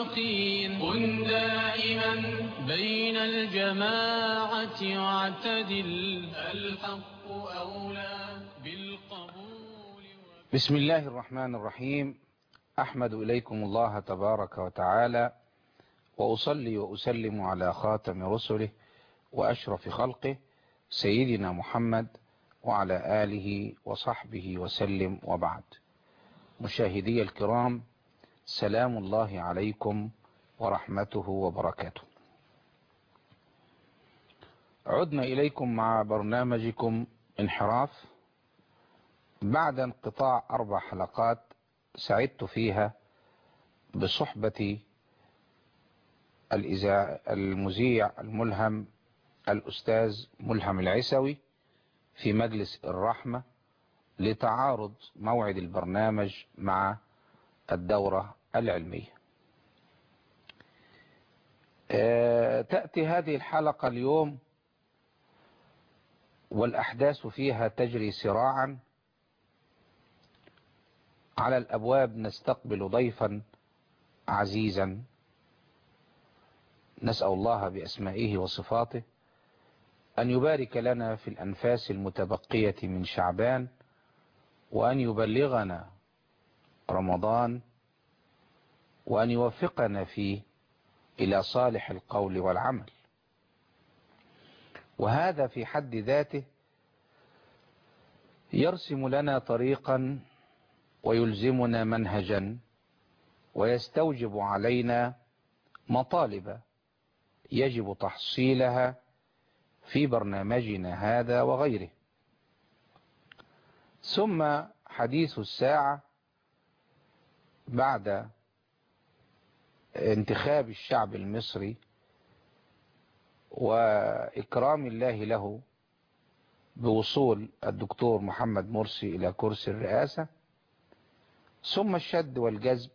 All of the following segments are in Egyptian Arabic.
المتقين كن دائما بين الجماعة واعتدل الحق أولى بالقبول بسم الله الرحمن الرحيم أحمد إليكم الله تبارك وتعالى وأصلي وأسلم على خاتم رسله وأشرف خلقه سيدنا محمد وعلى آله وصحبه وسلم وبعد مشاهدي الكرام سلام الله عليكم ورحمته وبركاته عدنا إليكم مع برنامجكم انحراف بعد انقطاع أربع حلقات سعدت فيها بصحبة المذيع الملهم الأستاذ ملهم العسوي في مجلس الرحمة لتعارض موعد البرنامج مع الدورة العلمية تأتي هذه الحلقة اليوم والأحداث فيها تجري سراعا على الأبواب نستقبل ضيفا عزيزا نسأل الله بأسمائه وصفاته أن يبارك لنا في الأنفاس المتبقية من شعبان وأن يبلغنا رمضان وأن يوفقنا فيه إلى صالح القول والعمل وهذا في حد ذاته يرسم لنا طريقا ويلزمنا منهجا ويستوجب علينا مطالب يجب تحصيلها في برنامجنا هذا وغيره ثم حديث الساعة بعد انتخاب الشعب المصري وإكرام الله له بوصول الدكتور محمد مرسي إلى كرسي الرئاسة ثم الشد والجذب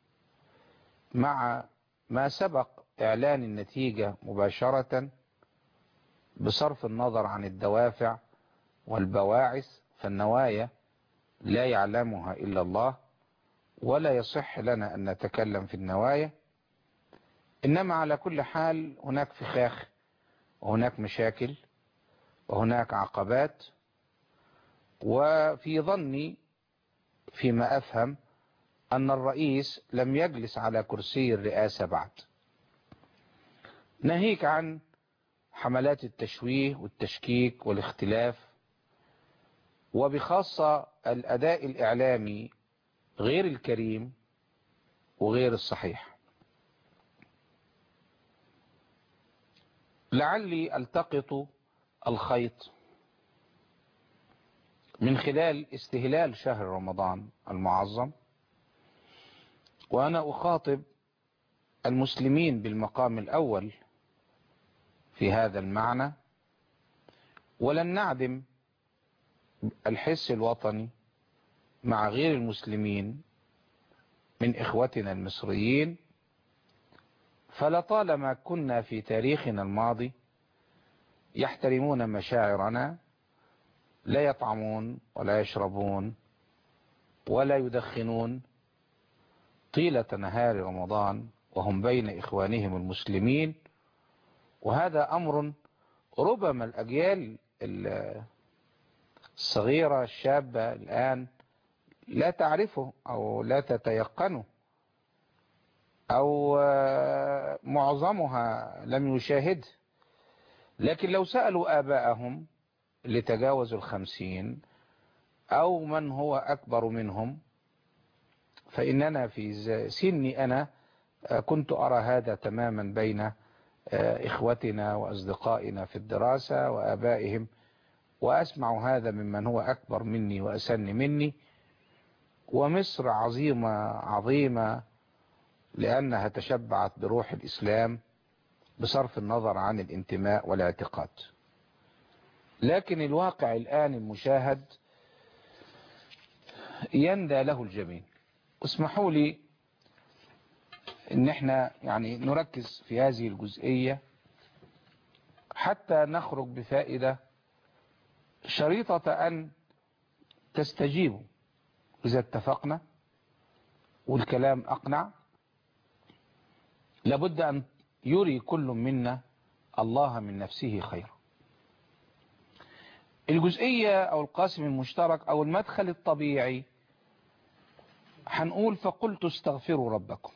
مع ما سبق إعلان النتيجة مباشرة بصرف النظر عن الدوافع والبواعث فالنوايا لا يعلمها إلا الله ولا يصح لنا أن نتكلم في النوايا إنما على كل حال هناك فخاخ وهناك مشاكل وهناك عقبات وفي ظني فيما أفهم أن الرئيس لم يجلس على كرسي الرئاسة بعد ناهيك عن حملات التشويه والتشكيك والاختلاف وبخاصة الأداء الإعلامي غير الكريم وغير الصحيح لعلي التقط الخيط من خلال استهلال شهر رمضان المعظم وأنا أخاطب المسلمين بالمقام الأول في هذا المعنى ولن نعدم الحس الوطني مع غير المسلمين من إخوتنا المصريين فلطالما كنا في تاريخنا الماضي يحترمون مشاعرنا لا يطعمون ولا يشربون ولا يدخنون طيلة نهار رمضان وهم بين إخوانهم المسلمين وهذا أمر ربما الأجيال الصغيرة الشابة الآن لا تعرفه أو لا تتيقنه أو معظمها لم يشاهده لكن لو سألوا آباءهم اللي تجاوزوا الخمسين أو من هو أكبر منهم فإننا في سني أنا كنت أرى هذا تماما بين إخوتنا وأصدقائنا في الدراسة وآبائهم وأسمع هذا ممن هو أكبر مني وأسن مني ومصر عظيمة عظيمة لأنها تشبعت بروح الإسلام بصرف النظر عن الانتماء والاعتقاد لكن الواقع الآن المشاهد يندى له الجميع اسمحوا لي ان احنا يعني نركز في هذه الجزئية حتى نخرج بفائدة شريطة ان تستجيبوا اذا اتفقنا والكلام اقنع لابد أن يري كل منا الله من نفسه خيرا الجزئية أو القاسم المشترك أو المدخل الطبيعي هنقول فقلت استغفروا ربكم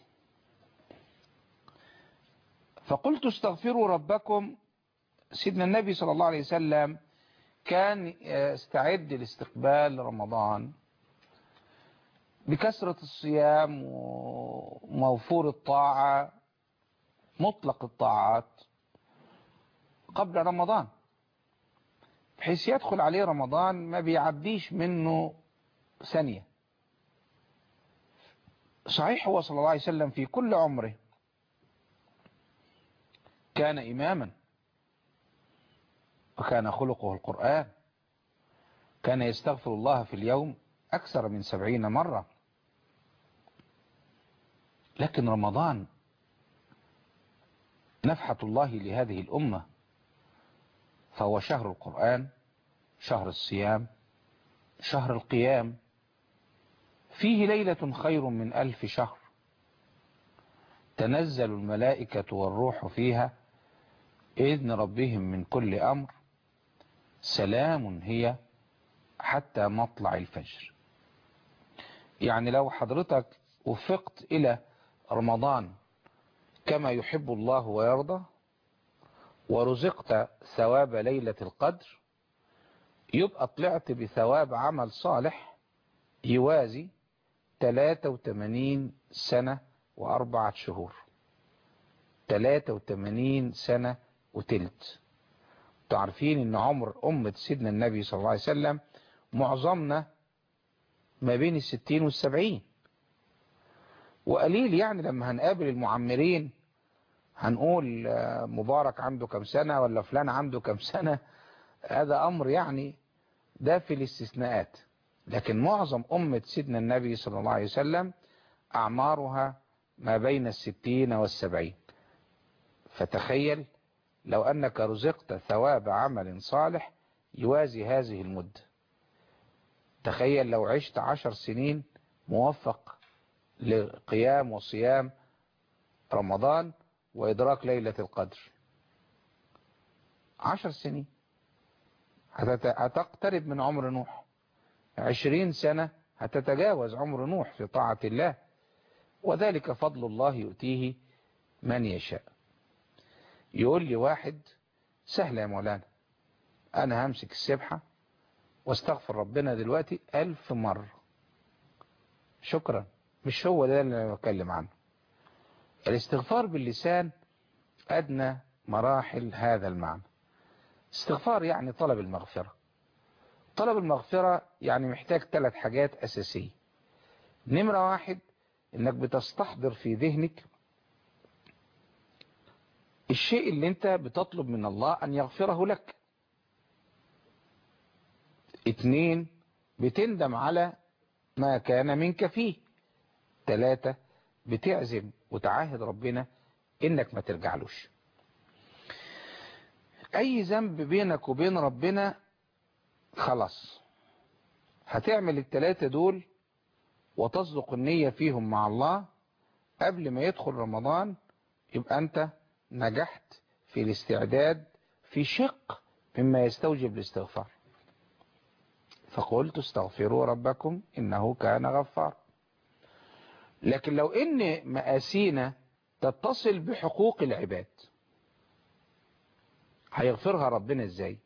فقلت استغفروا ربكم سيدنا النبي صلى الله عليه وسلم كان استعد لاستقبال رمضان بكثرة الصيام وموفور الطاعة مطلق الطاعات قبل رمضان بحيث يدخل عليه رمضان ما بيعديش منه ثانية صحيح هو صلى الله عليه وسلم في كل عمره كان إماما وكان خلقه القرآن كان يستغفر الله في اليوم أكثر من سبعين مرة لكن رمضان نفحة الله لهذه الأمة فهو شهر القرآن شهر الصيام شهر القيام فيه ليلة خير من ألف شهر تنزل الملائكة والروح فيها إذن ربهم من كل أمر سلام هي حتى مطلع الفجر يعني لو حضرتك وفقت إلى رمضان كما يحب الله ويرضى ورزقت ثواب ليلة القدر يبقى طلعت بثواب عمل صالح يوازي 83 سنة وأربعة شهور 83 سنة وتلت تعرفين ان عمر أمة سيدنا النبي صلى الله عليه وسلم معظمنا ما بين الستين والسبعين وقليل يعني لما هنقابل المعمرين هنقول مبارك عنده كم سنة ولا فلان عنده كم سنة هذا أمر يعني ده في الاستثناءات لكن معظم أمة سيدنا النبي صلى الله عليه وسلم أعمارها ما بين الستين والسبعين فتخيل لو أنك رزقت ثواب عمل صالح يوازي هذه المدة تخيل لو عشت عشر سنين موفق لقيام وصيام رمضان وإدراك ليلة القدر عشر سنين هتقترب من عمر نوح عشرين سنة هتتجاوز عمر نوح في طاعة الله وذلك فضل الله يؤتيه من يشاء يقول لي واحد سهل يا مولانا أنا همسك السبحة واستغفر ربنا دلوقتي ألف مرة شكرا مش هو ده اللي أنا بتكلم عنه الاستغفار باللسان أدنى مراحل هذا المعنى استغفار يعني طلب المغفرة طلب المغفرة يعني محتاج ثلاث حاجات أساسية نمرة واحد انك بتستحضر في ذهنك الشيء اللي انت بتطلب من الله ان يغفره لك اتنين بتندم على ما كان منك فيه تلاتة بتعزم وتعاهد ربنا انك ما ترجعلوش اي ذنب بينك وبين ربنا خلاص هتعمل التلاتة دول وتصدق النية فيهم مع الله قبل ما يدخل رمضان يبقى انت نجحت في الاستعداد في شق مما يستوجب الاستغفار فقلت استغفروا ربكم انه كان غفار لكن لو ان مآسينا تتصل بحقوق العباد هيغفرها ربنا ازاي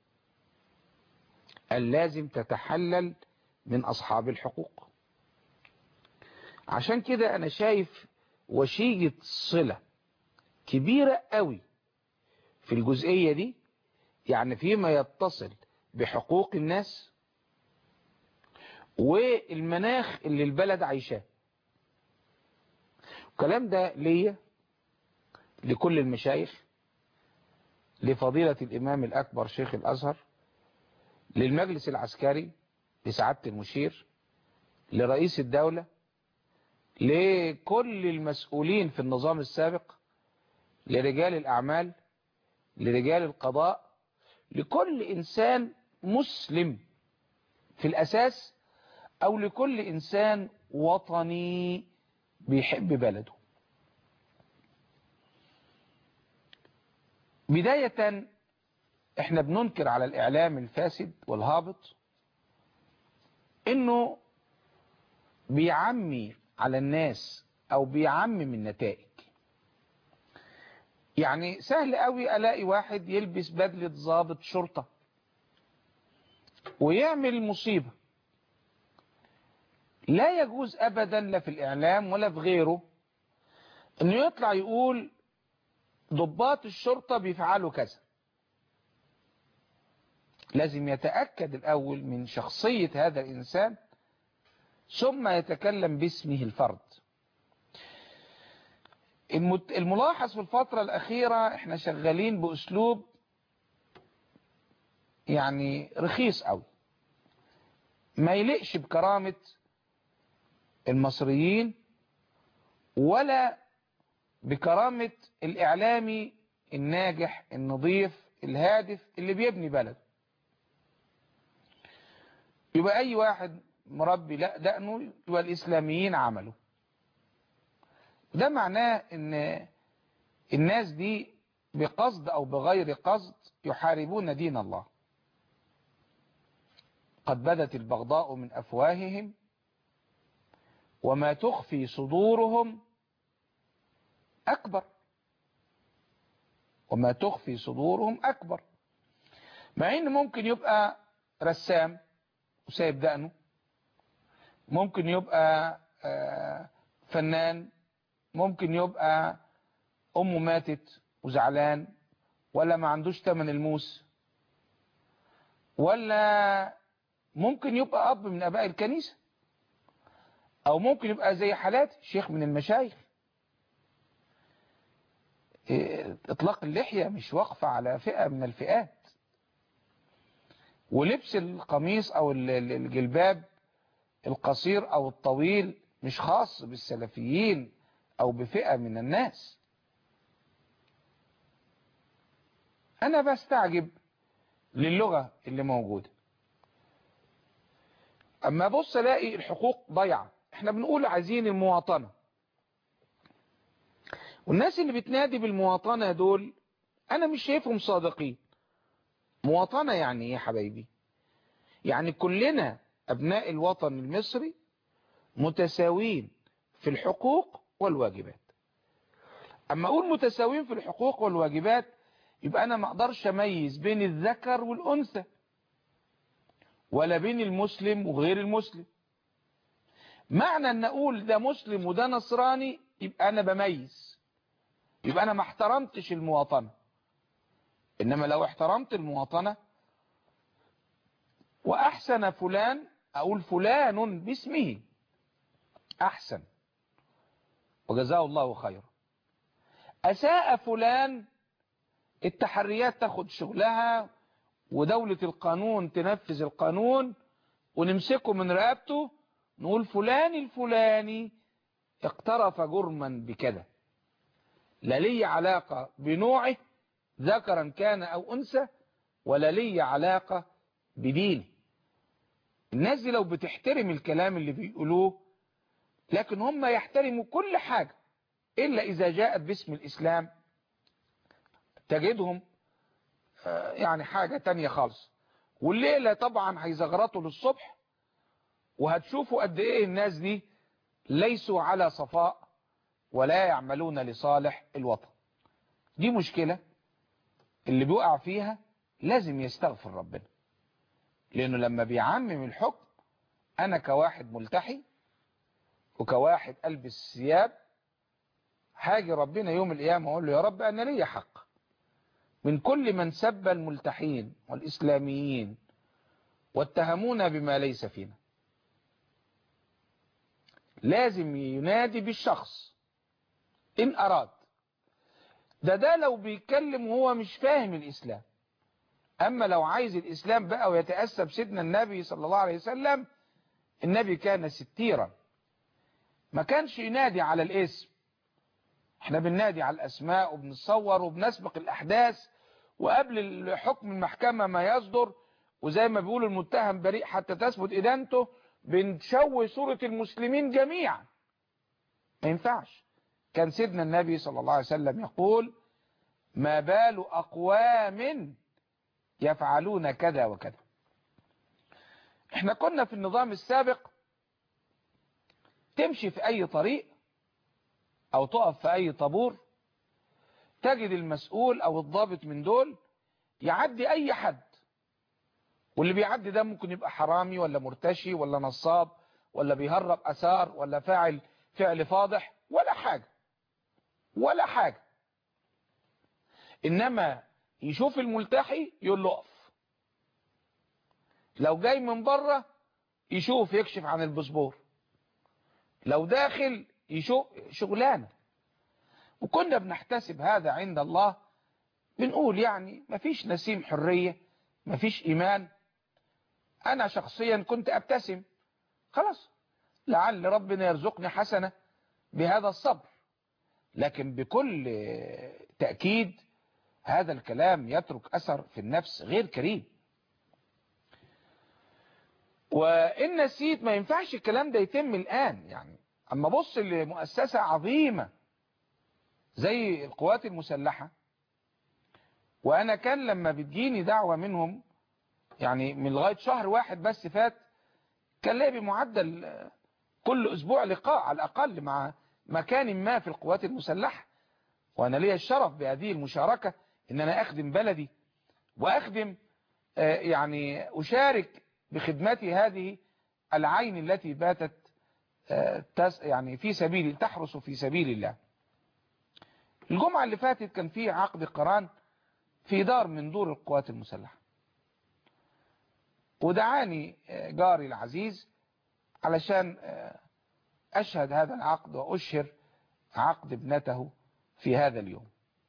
اللازم تتحلل من اصحاب الحقوق عشان كده انا شايف وشيجة صلة كبيرة قوي في الجزئية دي يعني فيما يتصل بحقوق الناس والمناخ اللي البلد عايشاه الكلام ده ليا لكل المشايخ لفضيلة الإمام الأكبر شيخ الأزهر للمجلس العسكري لسعادة المشير لرئيس الدولة لكل المسؤولين في النظام السابق لرجال الأعمال لرجال القضاء لكل إنسان مسلم في الأساس أو لكل إنسان وطني بيحب بلده بداية احنا بننكر على الاعلام الفاسد والهابط انه بيعمي على الناس او بيعمم النتائج يعني سهل قوي الاقي واحد يلبس بدلة ضابط شرطة ويعمل مصيبة لا يجوز ابدا لا في الاعلام ولا في غيره انه يطلع يقول ضباط الشرطة بيفعلوا كذا لازم يتأكد الأول من شخصية هذا الإنسان ثم يتكلم باسمه الفرد الملاحظ في الفترة الأخيرة احنا شغالين بأسلوب يعني رخيص قوي ما يليقش بكرامة المصريين ولا بكرامة الإعلامي الناجح النظيف الهادف اللي بيبني بلد يبقى أي واحد مربي لا دقنه يبقى الإسلاميين عملوا ده معناه ان الناس دي بقصد او بغير قصد يحاربون دين الله قد بدت البغضاء من افواههم وما تخفي صدورهم اكبر وما تخفي صدورهم اكبر مع ان ممكن يبقى رسام وسايب دقنه ممكن يبقى فنان ممكن يبقى امه ماتت وزعلان ولا ما عندوش تمن الموس ولا ممكن يبقى اب من اباء الكنيسة او ممكن يبقى زي حالات شيخ من المشايخ اطلاق اللحية مش واقفة على فئة من الفئات ولبس القميص او الجلباب القصير او الطويل مش خاص بالسلفيين او بفئة من الناس انا بستعجب للغة اللي موجودة اما بص الاقي الحقوق ضيعة احنا بنقول عايزين المواطنة والناس اللي بتنادي بالمواطنة دول انا مش شايفهم صادقين مواطنة يعني ايه يا حبايبي يعني كلنا ابناء الوطن المصري متساوين في الحقوق والواجبات اما اقول متساويين في الحقوق والواجبات يبقى انا ما اقدرش اميز بين الذكر والانثى ولا بين المسلم وغير المسلم معنى ان اقول ده مسلم وده نصراني يبقى انا بميز يبقى انا ما احترمتش المواطنة انما لو احترمت المواطنة واحسن فلان اقول فلان باسمه احسن وجزاه الله خيرا اساء فلان التحريات تاخد شغلها ودولة القانون تنفذ القانون ونمسكه من رقبته نقول فلان الفلاني اقترف جرما بكذا لا لي علاقة بنوعه ذكرا كان او انثى ولا لي علاقة بدينه الناس دي لو بتحترم الكلام اللي بيقولوه لكن هم يحترموا كل حاجة إلا إذا جاءت باسم الإسلام تجدهم يعني حاجة تانية خالص والليلة طبعا هيزغرطوا للصبح وهتشوفوا قد ايه الناس دي ليسوا على صفاء ولا يعملون لصالح الوطن دي مشكلة اللي بيقع فيها لازم يستغفر ربنا لانه لما بيعمم الحكم انا كواحد ملتحي وكواحد البس ثياب هاجي ربنا يوم القيامة اقول له يا رب انا لي حق من كل من سب الملتحين والاسلاميين واتهمونا بما ليس فينا لازم ينادي بالشخص ان اراد ده ده لو بيتكلم وهو مش فاهم الاسلام اما لو عايز الاسلام بقى ويتأسى بسيدنا النبي صلى الله عليه وسلم النبي كان ستيرا ما كانش ينادي على الاسم احنا بننادي على الاسماء وبنتصور وبنسبق الاحداث وقبل الحكم المحكمة ما يصدر وزي ما بيقول المتهم بريء حتى تثبت ادانته بنشوه صورة المسلمين جميعا ما ينفعش كان سيدنا النبي صلى الله عليه وسلم يقول ما بال أقوام يفعلون كذا وكذا احنا كنا في النظام السابق تمشي في أي طريق أو تقف في أي طابور تجد المسؤول أو الضابط من دول يعدي أي حد واللي بيعدي ده ممكن يبقى حرامي ولا مرتشي ولا نصاب ولا بيهرب أثار ولا فاعل فعل فاضح ولا حاجة ولا حاجة إنما يشوف الملتحي يقول له اقف لو جاي من بره يشوف يكشف عن الباسبور لو داخل يشوف شغلانه وكنا بنحتسب هذا عند الله بنقول يعني مفيش نسيم حرية مفيش إيمان أنا شخصيا كنت أبتسم خلاص لعل ربنا يرزقني حسنة بهذا الصبر لكن بكل تأكيد هذا الكلام يترك أثر في النفس غير كريم وإن نسيت ما ينفعش الكلام ده يتم الآن يعني أما بص لمؤسسة عظيمة زي القوات المسلحة وأنا كان لما بتجيني دعوة منهم يعني من لغاية شهر واحد بس فات كان لي بمعدل كل أسبوع لقاء على الأقل مع مكان ما في القوات المسلحة وأنا لي الشرف بهذه المشاركة إن أنا أخدم بلدي وأخدم يعني أشارك بخدمتي هذه العين التي باتت يعني في سبيل تحرس في سبيل الله الجمعة اللي فاتت كان في عقد قران في دار من دور القوات المسلحة ودعاني جاري العزيز علشان أشهد هذا العقد وأشهر عقد ابنته في هذا اليوم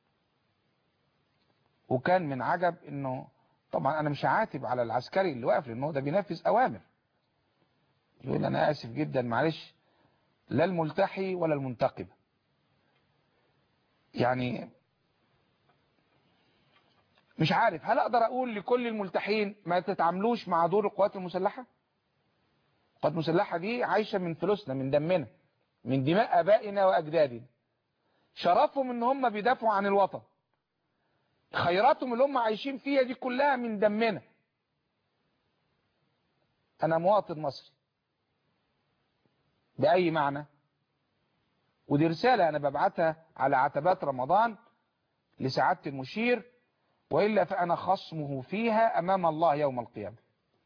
وكان من عجب انه طبعا انا مش عاتب على العسكري اللي واقف لانه ده بينفذ اوامر يقول انا اسف جدا معلش لا الملتحي ولا المنتقب يعني مش عارف هل اقدر اقول لكل الملتحين ما تتعاملوش مع دور القوات المسلحة القوات المسلحة دي عايشة من فلوسنا من دمنا من دماء ابائنا واجدادنا شرفهم ان هم بيدافعوا عن الوطن خيراتهم اللي هم عايشين فيها دي كلها من دمنا انا مواطن مصري بأي معنى ودي رسالة انا ببعتها على عتبات رمضان لسعادة المشير وإلا فأنا خصمه فيها أمام الله يوم القيامة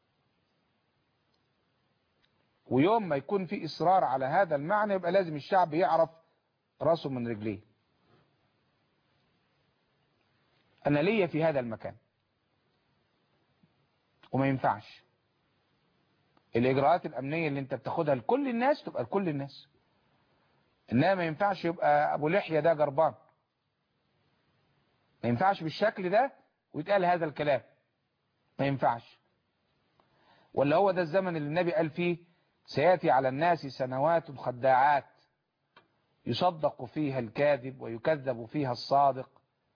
ويوم ما يكون في إصرار على هذا المعنى يبقى لازم الشعب يعرف راسه من رجليه أنا ليا في هذا المكان وما ينفعش الإجراءات الأمنية اللي أنت بتاخدها لكل الناس تبقى لكل الناس إنما ما ينفعش يبقى أبو لحية ده جربان ما ينفعش بالشكل ده ويتقال هذا الكلام ما ينفعش ولا هو ده الزمن اللي النبي قال فيه سيأتي على الناس سنوات خداعات يصدق فيها الكاذب ويكذب فيها الصادق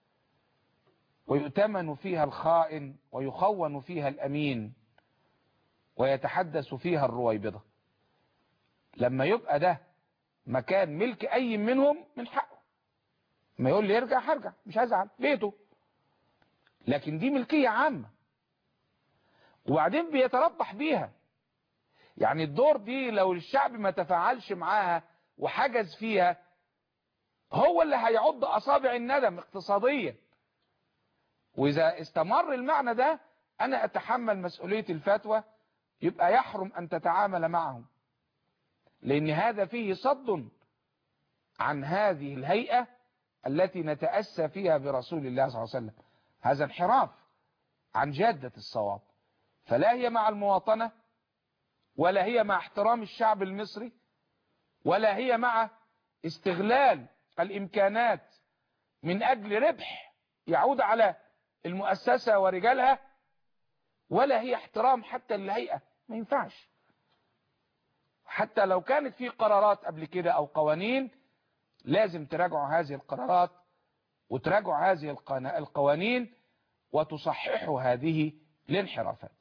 ويؤتمن فيها الخائن ويخون فيها الأمين ويتحدث فيها الرويبضة لما يبقى ده مكان ملك أي منهم من حقه ما يقول لي ارجع هرجع مش هزعل بيته لكن دي ملكية عامة وبعدين بيتربح بيها يعني الدور دي لو الشعب ما تفاعلش معاها وحجز فيها هو اللي هيعض أصابع الندم اقتصاديا وإذا استمر المعنى ده أنا أتحمل مسؤولية الفتوى يبقى يحرم أن تتعامل معهم لأن هذا فيه صد عن هذه الهيئة التي نتأسى فيها برسول الله صلى الله عليه وسلم هذا انحراف عن جادة الصواب فلا هي مع المواطنة ولا هي مع احترام الشعب المصري ولا هي مع استغلال الإمكانات من أجل ربح يعود على المؤسسة ورجالها ولا هي احترام حتى للهيئة ما ينفعش حتى لو كانت في قرارات قبل كده أو قوانين لازم تراجعوا هذه القرارات وتراجعوا هذه القوانين وتصححوا هذه الانحرافات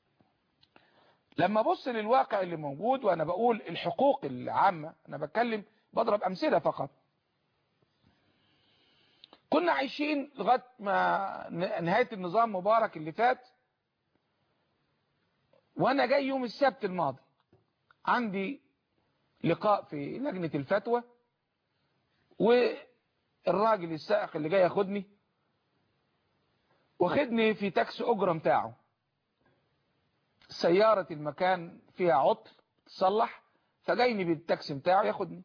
لما بص للواقع اللي موجود وانا بقول الحقوق العامة انا بتكلم بضرب امثلة فقط كنا عايشين لغايه ما نهايه النظام مبارك اللي فات وانا جاي يوم السبت الماضي عندي لقاء في لجنة الفتوى والراجل السائق اللي جاي ياخدني واخدني في تاكسي اجرة بتاعه سيارة المكان فيها عطل تصلح فجايني بالتاكسي بتاعه ياخدني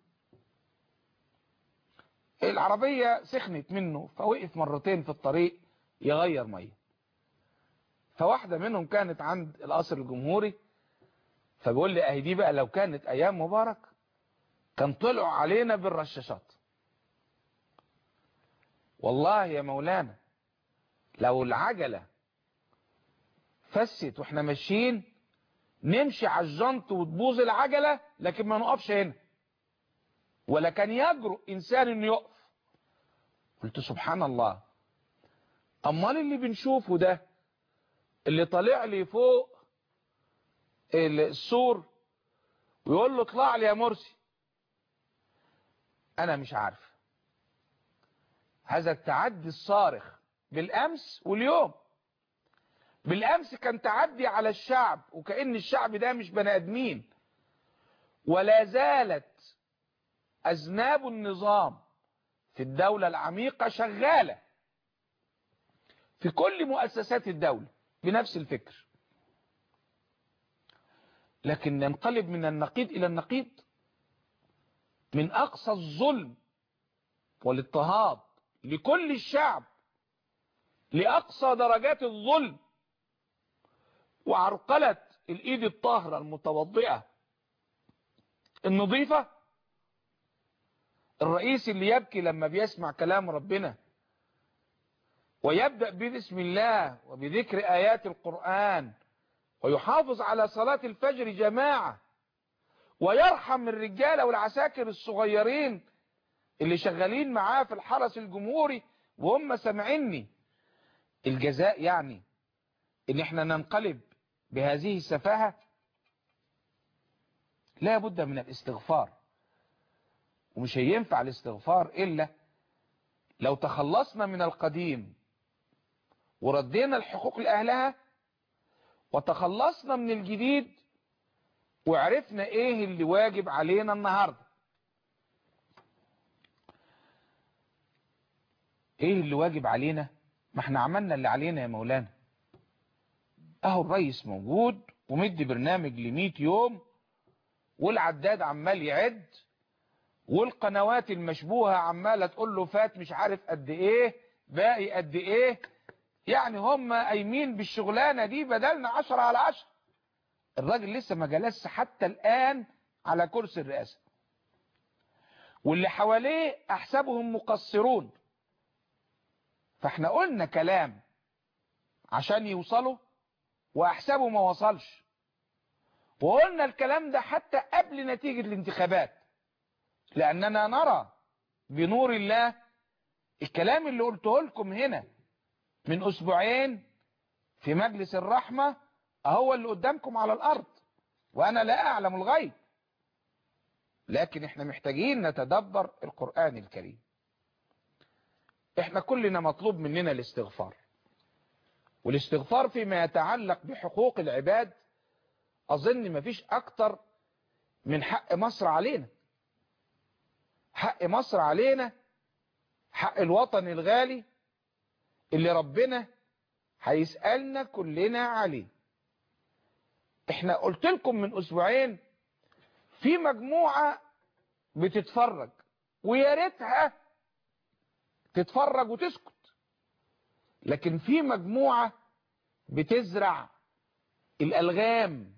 العربية سخنت منه فوقف مرتين في الطريق يغير ميه فواحدة منهم كانت عند القصر الجمهوري فبيقول لي اهي دي بقى لو كانت ايام مبارك كان طلعوا علينا بالرشاشات والله يا مولانا لو العجلة فست واحنا ماشيين نمشي على الجنط وتبوظ العجلة لكن ما نقفش هنا ولا كان يجرؤ انسان انه يقف قلت سبحان الله امال اللي بنشوفه ده اللي طالع لي فوق السور ويقول له اطلع لي يا مرسي انا مش عارف هذا التعدي الصارخ بالامس واليوم بالامس كان تعدي على الشعب وكأن الشعب ده مش بني ادمين ولا زالت اذناب النظام في الدولة العميقة شغالة في كل مؤسسات الدولة بنفس الفكر لكن ننقلب من النقيض إلى النقيض من أقصى الظلم والاضطهاد لكل الشعب لأقصى درجات الظلم وعرقلة الإيد الطاهرة المتوضئة النظيفة الرئيس اللي يبكي لما بيسمع كلام ربنا ويبدأ بسم الله وبذكر آيات القرآن ويحافظ على صلاة الفجر جماعة ويرحم الرجالة والعساكر الصغيرين اللي شغالين معاه في الحرس الجمهوري وهم سامعيني الجزاء يعني ان احنا ننقلب بهذه السفاهة لا بد من الاستغفار ومش هينفع الاستغفار الا لو تخلصنا من القديم وردينا الحقوق لأهلها وتخلصنا من الجديد وعرفنا ايه اللي واجب علينا النهاردة ايه اللي واجب علينا ما احنا عملنا اللي علينا يا مولانا اهو الرئيس موجود ومدي برنامج لمية يوم والعداد عمال يعد والقنوات المشبوهة عمالة تقول له فات مش عارف قد ايه باقي قد ايه يعني هم قايمين بالشغلانة دي بدلنا عشرة على عشرة الراجل لسه ما جلس حتى الآن على كرسي الرئاسة واللي حواليه أحسبهم مقصرون فاحنا قلنا كلام عشان يوصلوا وأحسبه ما وصلش وقلنا الكلام ده حتى قبل نتيجة الانتخابات لأننا نرى بنور الله الكلام اللي قلته لكم هنا من أسبوعين في مجلس الرحمة هو اللي قدامكم على الأرض وأنا لا أعلم الغيب لكن احنا محتاجين نتدبر القرآن الكريم احنا كلنا مطلوب مننا الاستغفار والاستغفار فيما يتعلق بحقوق العباد أظن مفيش أكتر من حق مصر علينا حق مصر علينا حق الوطن الغالي اللي ربنا هيسألنا كلنا عليه احنا قلت لكم من اسبوعين في مجموعة بتتفرج ويا ريتها تتفرج وتسكت لكن في مجموعة بتزرع الألغام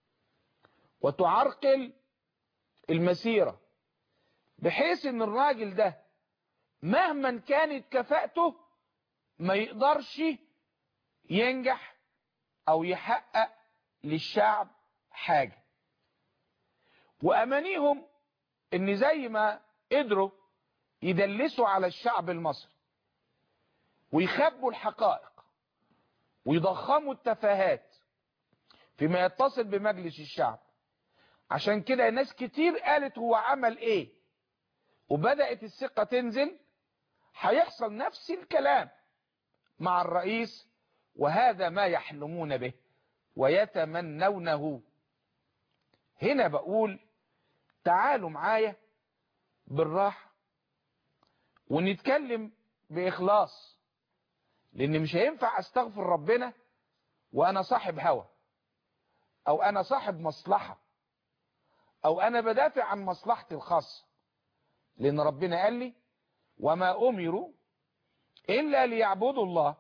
وتعرقل المسيرة بحيث ان الراجل ده مهما كانت كفاءته ما يقدرش ينجح او يحقق للشعب حاجة وامانيهم ان زي ما قدروا يدلسوا على الشعب المصري ويخبوا الحقائق ويضخموا التفاهات فيما يتصل بمجلس الشعب عشان كده ناس كتير قالت هو عمل ايه وبدأت الثقة تنزل هيحصل نفس الكلام مع الرئيس وهذا ما يحلمون به ويتمنونه هنا بقول تعالوا معايا بالراحة ونتكلم بإخلاص لأن مش هينفع أستغفر ربنا وأنا صاحب هوى أو أنا صاحب مصلحة أو أنا بدافع عن مصلحتي الخاصة لأن ربنا قال لي وما أمروا إلا ليعبدوا الله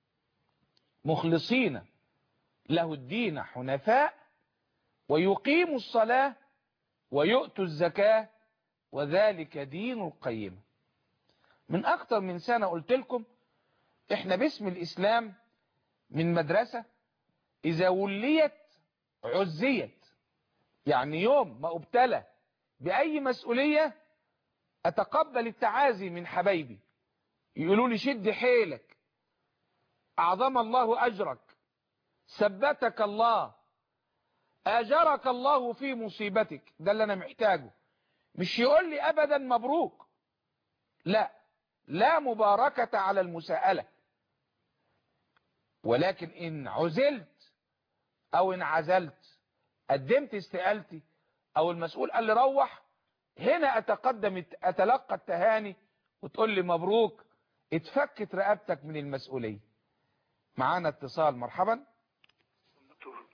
مخلصين له الدين حنفاء ويقيموا الصلاة ويؤتوا الزكاة وذلك دين القيم من أكتر من سنة قلت لكم إحنا باسم الإسلام من مدرسة إذا وليت عزيت يعني يوم ما ابتلى بأي مسؤولية أتقبل التعازي من حبايبي يقولوا لي شد حيلك أعظم الله أجرك ثبتك الله أجرك الله في مصيبتك ده اللي أنا محتاجه مش يقول لي أبدا مبروك لا لا مباركة على المساءلة ولكن إن عزلت أو إن عزلت قدمت استقالتي أو المسؤول قال لي روح هنا أتقدم أتلقى التهاني وتقول لي مبروك اتفكت رقبتك من المسؤولية معانا اتصال مرحبا دكتور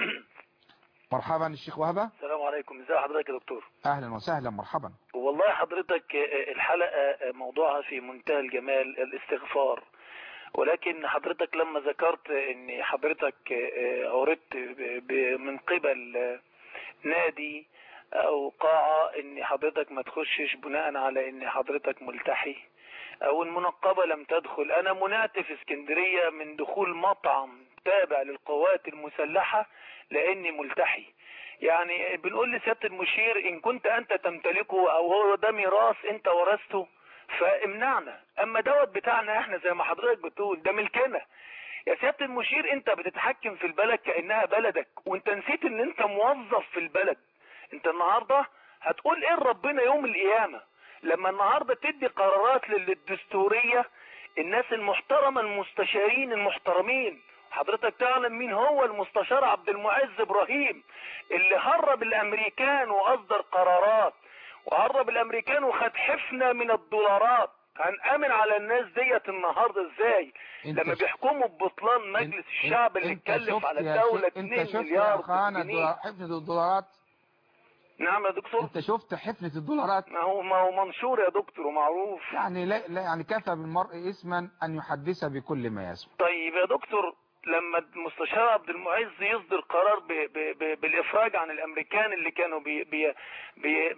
مرحبا الشيخ وهبة السلام عليكم ازي حضرتك يا دكتور اهلا وسهلا مرحبا والله حضرتك آه، الحلقة آه، موضوعها في منتهى الجمال الاستغفار ولكن حضرتك لما ذكرت ان حضرتك آه، عرضت ب- ب- من قبل آه، نادي او قاعة ان حضرتك ما تخشش بناء على ان حضرتك ملتحي او المنقبة لم تدخل انا منعت في اسكندرية من دخول مطعم تابع للقوات المسلحة لاني ملتحي يعني بنقول لسيادة المشير ان كنت انت تمتلكه او هو ده ميراث انت ورثته فامنعنا اما دوت بتاعنا احنا زي ما حضرتك بتقول ده ملكنا يا سيادة المشير انت بتتحكم في البلد كأنها بلدك وانت نسيت ان انت موظف في البلد انت النهاردة هتقول ايه ربنا يوم القيامة لما النهاردة تدي قرارات للدستورية الناس المحترمة المستشارين المحترمين حضرتك تعلم مين هو المستشار عبد المعز ابراهيم اللي هرب الامريكان واصدر قرارات وهرب الامريكان وخد حفنة من الدولارات هنأمن على الناس ديت النهاردة ازاي انت لما ش- بيحكموا ببطلان مجلس الشعب اللي انت اتكلف شفت على يا الدولة شيخ- انت 2 شفت يا مليار اخوانا جنيه الدولار- حفنة الدولارات نعم يا دكتور انت شفت حفنة الدولارات ما هو ما هو منشور يا دكتور ومعروف يعني لا, لا يعني كفى بالمرء اسما ان يحدث بكل ما يسمع طيب يا دكتور لما المستشار عبد المعز يصدر قرار ب ب ب بالافراج عن الامريكان اللي كانوا بي بي بي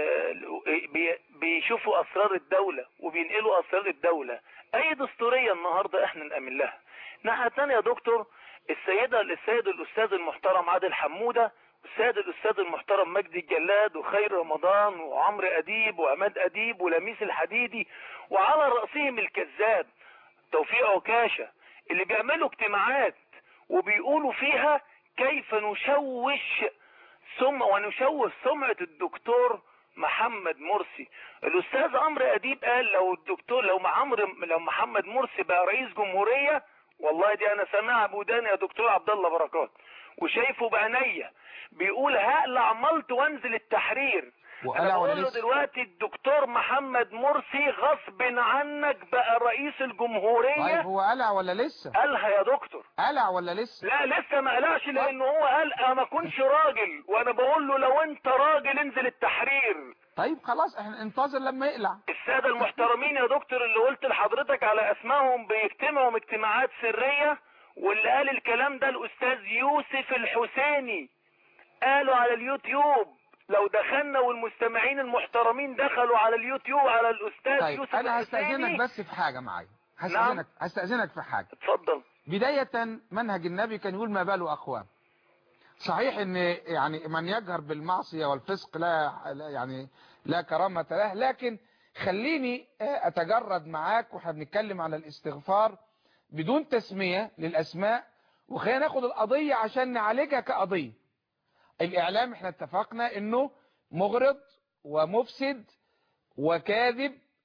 بي بي بيشوفوا اسرار الدولة وبينقلوا اسرار الدولة اي دستورية النهاردة احنا نأمن لها ناحية تانية يا دكتور السيدة السيد الاستاذ المحترم عادل حمودة والسيد الاستاذ المحترم مجدي الجلاد وخير رمضان وعمرو اديب وعماد اديب ولميس الحديدي وعلى رأسهم الكذاب توفيق عكاشة اللي بيعملوا اجتماعات وبيقولوا فيها كيف نشوش سم ونشوه سمعة الدكتور محمد مرسي الاستاذ عمرو اديب قال لو الدكتور لو عمرو لو محمد مرسي بقى رئيس جمهورية والله دي انا سامعها بوداني يا دكتور عبد الله بركات وشايفه بعينيا بيقول هقلع ملط وانزل التحرير وقلع انا ولا بقول له لسه؟ دلوقتي الدكتور محمد مرسي غصب عنك بقى رئيس الجمهورية طيب هو قلع ولا لسه قالها يا دكتور قلع ولا لسه لا لسه ما قلقش لانه هو قال انا ما اكونش راجل وانا بقول له لو انت راجل انزل التحرير طيب خلاص احنا انتظر لما يقلع السادة المحترمين يا دكتور اللي قلت لحضرتك على اسمائهم بيجتمعوا اجتماعات سرية واللي قال الكلام ده الاستاذ يوسف الحسيني قالوا على اليوتيوب لو دخلنا والمستمعين المحترمين دخلوا على اليوتيوب على الاستاذ طيب يوسف انا الحسيني هستأذنك بس في حاجة معايا هستأذنك هستأذنك في حاجة اتفضل بداية منهج النبي كان يقول ما باله أخوان صحيح ان يعني من يجهر بالمعصية والفسق لا لا- يعني لا كرامة له لكن خليني آه، اتجرد معاك واحنا بنتكلم على الاستغفار بدون تسمية للاسماء وخلينا ناخد القضية عشان نعالجها كقضية الاعلام احنا اتفقنا انه مغرض ومفسد وكاذب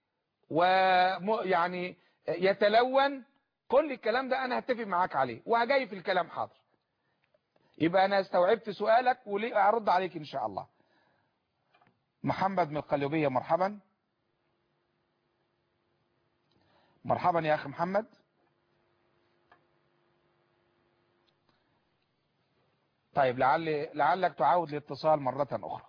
ويعني يتلون كل الكلام ده انا هتفق معاك عليه وهجاي في الكلام حاضر يبقى انا استوعبت سؤالك وارد عليك ان شاء الله محمد من القليوبية مرحبا مرحبا يا اخي محمد طيب لعل لعلك تعاود الاتصال مرة اخرى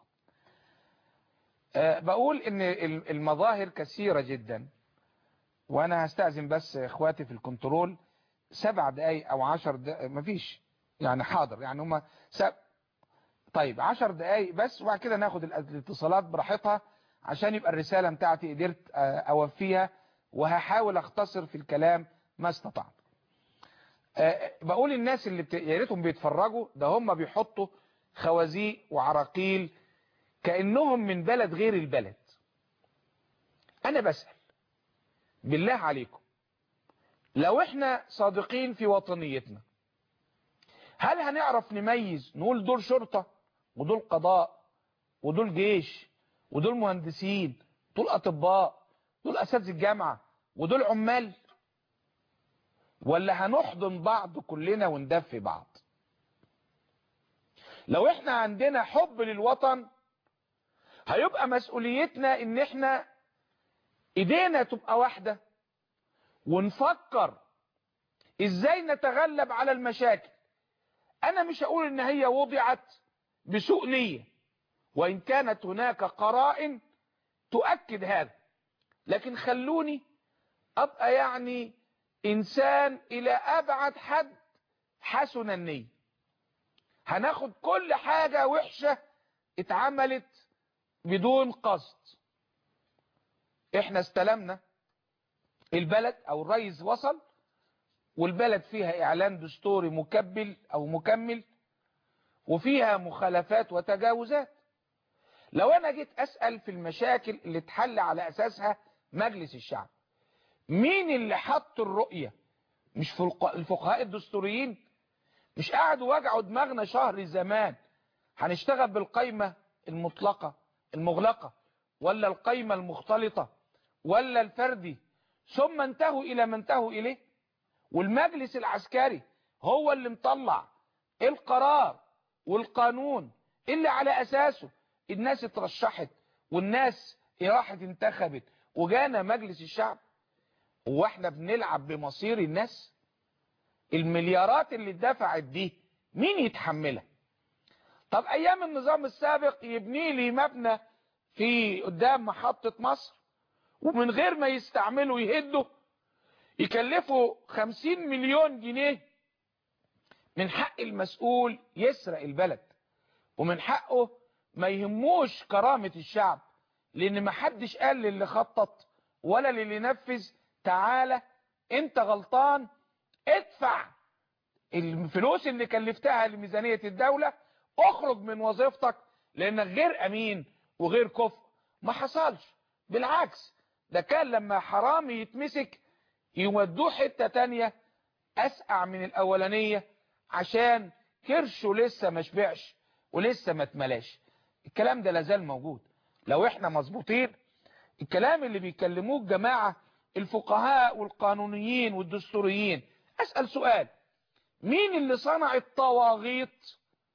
أه بقول ان المظاهر كثيرة جدا وانا هستأذن بس اخواتي في الكنترول سبع دقايق او عشر دقايق مفيش يعني حاضر يعني هما سب... طيب عشر دقايق بس وبعد كده ناخد الاتصالات براحتها عشان يبقى الرسالة بتاعتي قدرت اوفيها وهحاول اختصر في الكلام ما استطعت أه بقول الناس اللي بت... يا ريتهم بيتفرجوا ده هم بيحطوا خوازيق وعراقيل كأنهم من بلد غير البلد انا بسأل بالله عليكم لو احنا صادقين في وطنيتنا هل هنعرف نميز نقول دول شرطة ودول قضاء ودول جيش ودول مهندسين دول اطباء دول اساتذه الجامعة ودول عمال ولا هنحضن بعض كلنا وندفي بعض لو احنا عندنا حب للوطن هيبقى مسؤوليتنا ان احنا ايدينا تبقى واحدة ونفكر ازاي نتغلب على المشاكل انا مش هقول ان هي وضعت بسوء نية وان كانت هناك قرائن تؤكد هذا لكن خلوني ابقى يعني انسان الى ابعد حد حسن النية هناخد كل حاجة وحشة اتعملت بدون قصد احنا استلمنا البلد او الرئيس وصل والبلد فيها اعلان دستوري مكبل او مكمل وفيها مخالفات وتجاوزات لو انا جيت اسأل في المشاكل اللي اتحل على اساسها مجلس الشعب مين اللي حط الرؤية مش في الفقهاء الدستوريين مش قاعدوا وجعوا دماغنا شهر زمان هنشتغل بالقايمة المطلقة المغلقة ولا القايمة المختلطة ولا الفردي ثم انتهوا الى ما انتهوا اليه والمجلس العسكري هو اللي مطلع القرار والقانون اللي على اساسه الناس اترشحت والناس راحت انتخبت وجانا مجلس الشعب هو احنا بنلعب بمصير الناس المليارات اللي اتدفعت دي مين يتحملها طب ايام النظام السابق يبني لي مبنى في قدام محطة مصر ومن غير ما يستعملوا يهدوا يكلفوا خمسين مليون جنيه من حق المسؤول يسرق البلد ومن حقه ما يهموش كرامة الشعب لان ما حدش قال للي خطط ولا للي نفذ تعالى انت غلطان ادفع الفلوس اللي كلفتها لميزانية الدولة اخرج من وظيفتك لانك غير امين وغير كفء ما حصلش بالعكس ده كان لما حرامي يتمسك يودوه حتة تانية اسقع من الاولانية عشان كرشه لسه ما شبعش ولسه ما اتملاش الكلام ده لازال موجود لو احنا مظبوطين الكلام اللي بيكلموه الجماعة الفقهاء والقانونيين والدستوريين اسأل سؤال مين اللي صنع الطواغيت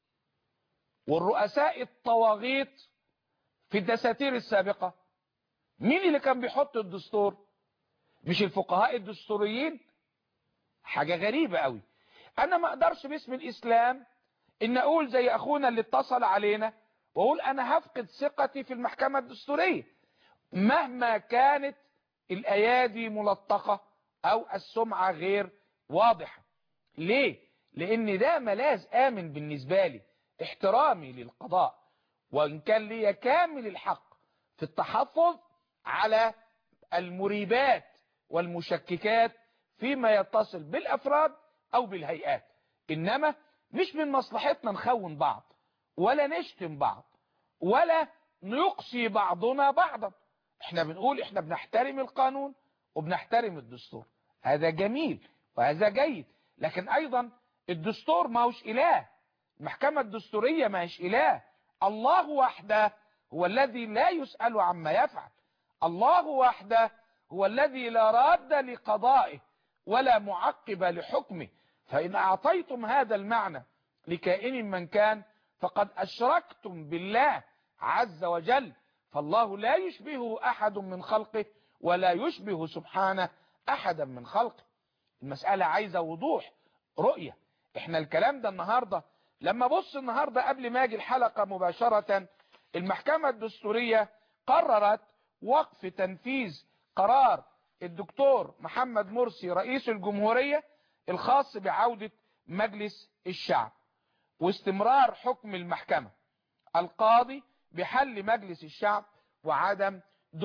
والرؤساء الطواغيت في الدساتير السابقة مين اللي كان بيحط الدستور مش الفقهاء الدستوريين حاجة غريبة قوي انا ما اقدرش باسم الاسلام ان اقول زي اخونا اللي اتصل علينا واقول انا هفقد ثقتي في المحكمة الدستورية مهما كانت الايادي ملطخة او السمعة غير واضحة ليه لان ده ملاذ امن بالنسبة لي احترامي للقضاء وان كان لي كامل الحق في التحفظ على المريبات والمشككات فيما يتصل بالافراد او بالهيئات انما مش من مصلحتنا نخون بعض ولا نشتم بعض ولا نقصي بعضنا بعضا احنا بنقول احنا بنحترم القانون وبنحترم الدستور هذا جميل وهذا جيد لكن ايضا الدستور ما هوش اله المحكمة الدستورية ما هيش اله الله وحده هو الذي لا يسأل عما يفعل الله وحده هو الذي لا راد لقضائه ولا معقب لحكمه فإن أعطيتم هذا المعنى لكائن من كان فقد أشركتم بالله عز وجل فالله لا يشبهه أحد من خلقه ولا يشبه سبحانه أحدا من خلقه المسألة عايزة وضوح رؤية احنا الكلام ده النهاردة لما بص النهاردة قبل ما اجي الحلقة مباشرة المحكمة الدستورية قررت وقف تنفيذ قرار الدكتور محمد مرسي رئيس الجمهورية الخاص بعودة مجلس الشعب واستمرار حكم المحكمة القاضي بحل مجلس الشعب وعدم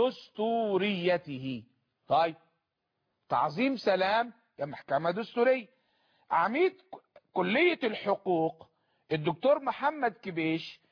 دستوريته طيب تعظيم سلام يا محكمة دستورية عميد كلية الحقوق الدكتور محمد كبيش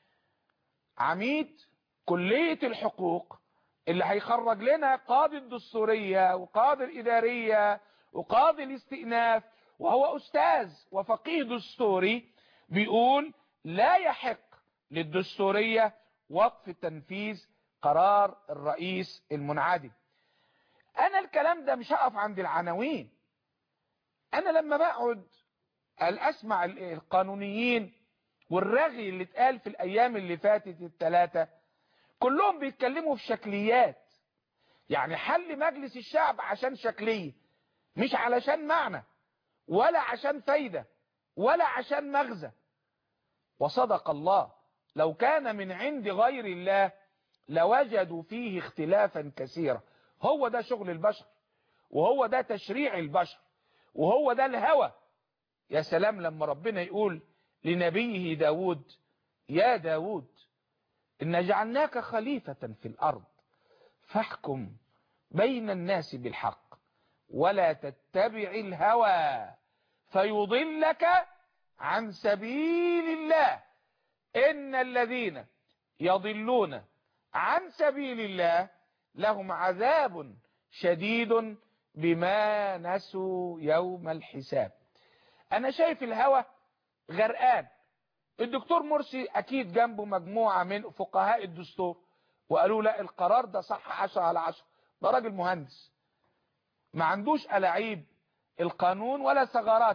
عميد كلية الحقوق اللي هيخرج لنا قاضي الدستورية وقاضي الإدارية وقاضي الاستئناف وهو أستاذ وفقيه دستوري بيقول لا يحق للدستورية وقف تنفيذ قرار الرئيس المنعدم انا الكلام ده مش هقف عند العناوين انا لما بقعد اسمع القانونيين والرغي اللي اتقال في الايام اللي فاتت الثلاثة كلهم بيتكلموا في شكليات يعني حل مجلس الشعب عشان شكلية مش علشان معنى ولا عشان فايدة ولا عشان مغزى وصدق الله لو كان من عند غير الله لوجدوا فيه اختلافا كثيرا هو ده شغل البشر وهو ده تشريع البشر وهو ده الهوى يا سلام لما ربنا يقول لنبيه داود يا داود إن جعلناك خليفة في الأرض فاحكم بين الناس بالحق ولا تتبع الهوى فيضلك عن سبيل الله إن الذين يضلون عن سبيل الله لهم عذاب شديد بما نسوا يوم الحساب انا شايف الهوى غرقان الدكتور مرسي اكيد جنبه مجموعة من فقهاء الدستور وقالوا لا القرار ده صح عشرة على عشرة ده راجل مهندس ما عندوش ألاعيب القانون ولا ثغرات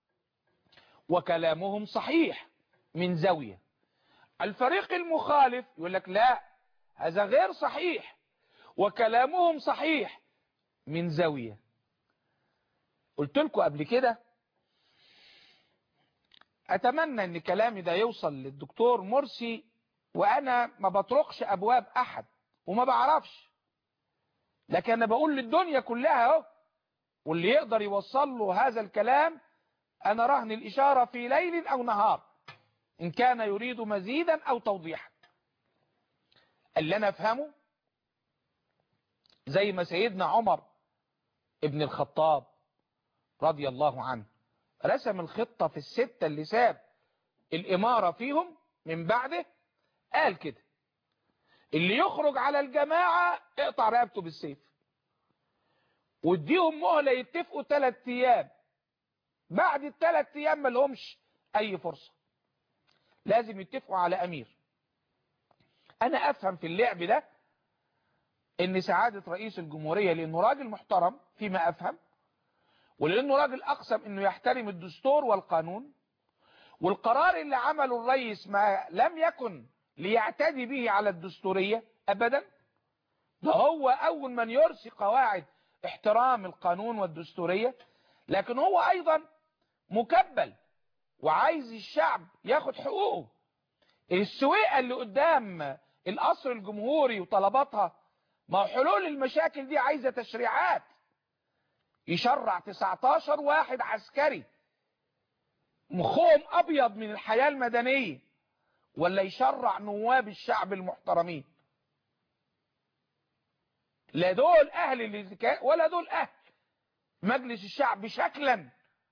وكلامهم صحيح من زاوية الفريق المخالف يقول لك لا هذا غير صحيح وكلامهم صحيح من زاوية قلت لكم قبل كده اتمنى ان كلامي ده يوصل للدكتور مرسي وانا ما بطرقش ابواب احد وما بعرفش لكن انا بقول للدنيا كلها اهو واللي يقدر يوصل له هذا الكلام انا رهن الاشارة في ليل او نهار ان كان يريد مزيدا او توضيحا اللي انا افهمه زي ما سيدنا عمر ابن الخطاب رضي الله عنه رسم الخطة في الستة اللي ساب الإمارة فيهم من بعده قال كده اللي يخرج على الجماعة اقطع رقبته بالسيف واديهم مهلة يتفقوا ثلاث ايام بعد الثلاث ايام ما لهمش اي فرصة لازم يتفقوا على امير انا افهم في اللعب ده ان سعادة رئيس الجمهورية لانه راجل محترم فيما افهم ولانه راجل اقسم انه يحترم الدستور والقانون والقرار اللي عمله الرئيس ما لم يكن ليعتدي به على الدستورية ابدا ده هو اول من يرسي قواعد احترام القانون والدستورية لكن هو ايضا مكبل وعايز الشعب ياخد حقوقه السويقة اللي قدام القصر الجمهوري وطلباتها ما حلول المشاكل دي عايزة تشريعات يشرع 19 واحد عسكري مخهم ابيض من الحياة المدنية ولا يشرع نواب الشعب المحترمين لا دول اهل الذكاء ولا دول اهل مجلس الشعب شكلا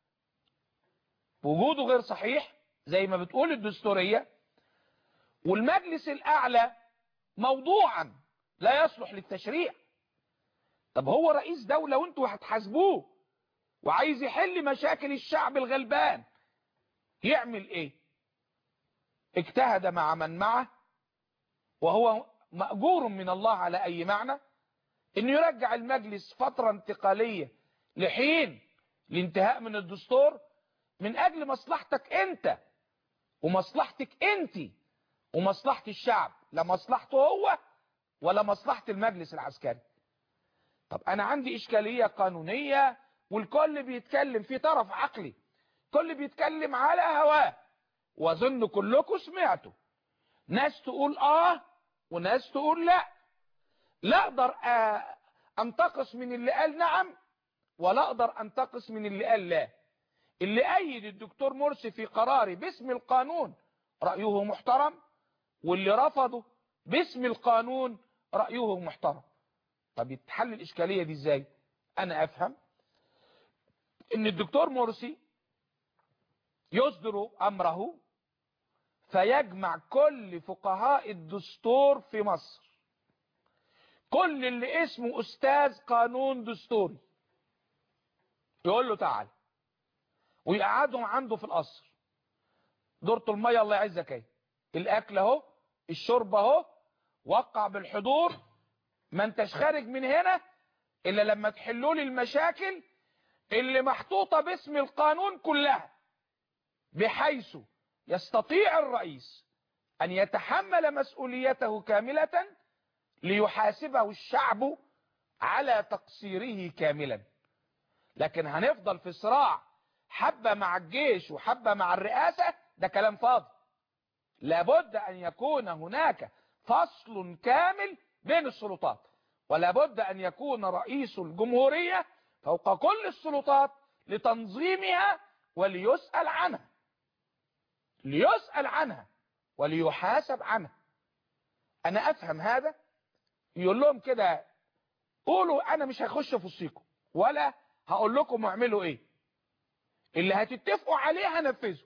وجوده غير صحيح زي ما بتقول الدستورية والمجلس الاعلى موضوعا لا يصلح للتشريع طب هو رئيس دولة وانتوا هتحاسبوه وعايز يحل مشاكل الشعب الغلبان يعمل ايه اجتهد مع من معه وهو مأجور من الله على اي معنى انه يرجع المجلس فترة انتقالية لحين الانتهاء من الدستور من اجل مصلحتك انت ومصلحتك انت ومصلحة الشعب لا مصلحته هو ولا مصلحة المجلس العسكري طب انا عندي اشكالية قانونية والكل بيتكلم في طرف عقلي كل بيتكلم على هواه واظن كلكم سمعتوا ناس تقول اه وناس تقول لا لا اقدر انتقص من اللي قال نعم ولا اقدر انتقص من اللي قال لا اللي ايد الدكتور مرسي في قراري باسم القانون رأيه محترم واللي رفضه باسم القانون رأيه محترم طب يتحل الاشكالية دي ازاي انا افهم ان الدكتور مرسي يصدر امره فيجمع كل فقهاء الدستور في مصر كل اللي اسمه استاذ قانون دستوري يقول له تعال ويقعدهم عنده في القصر دورة المية الله يعزك اهي الاكل اهو الشرب اهو وقع بالحضور ما انتش خارج من هنا الا لما تحلوا لي المشاكل اللي محطوطة باسم القانون كلها بحيث يستطيع الرئيس ان يتحمل مسؤوليته كاملة ليحاسبه الشعب على تقصيره كاملا لكن هنفضل في صراع حبة مع الجيش وحبة مع الرئاسة ده كلام فاضي لابد ان يكون هناك فصل كامل بين السلطات ولابد ان يكون رئيس الجمهورية فوق كل السلطات لتنظيمها وليسأل عنها ليسأل عنها وليحاسب عنها انا افهم هذا يقول لهم كده قولوا انا مش هخش في وسطيكم ولا هقول لكم اعملوا ايه اللي هتتفقوا عليه هنفذه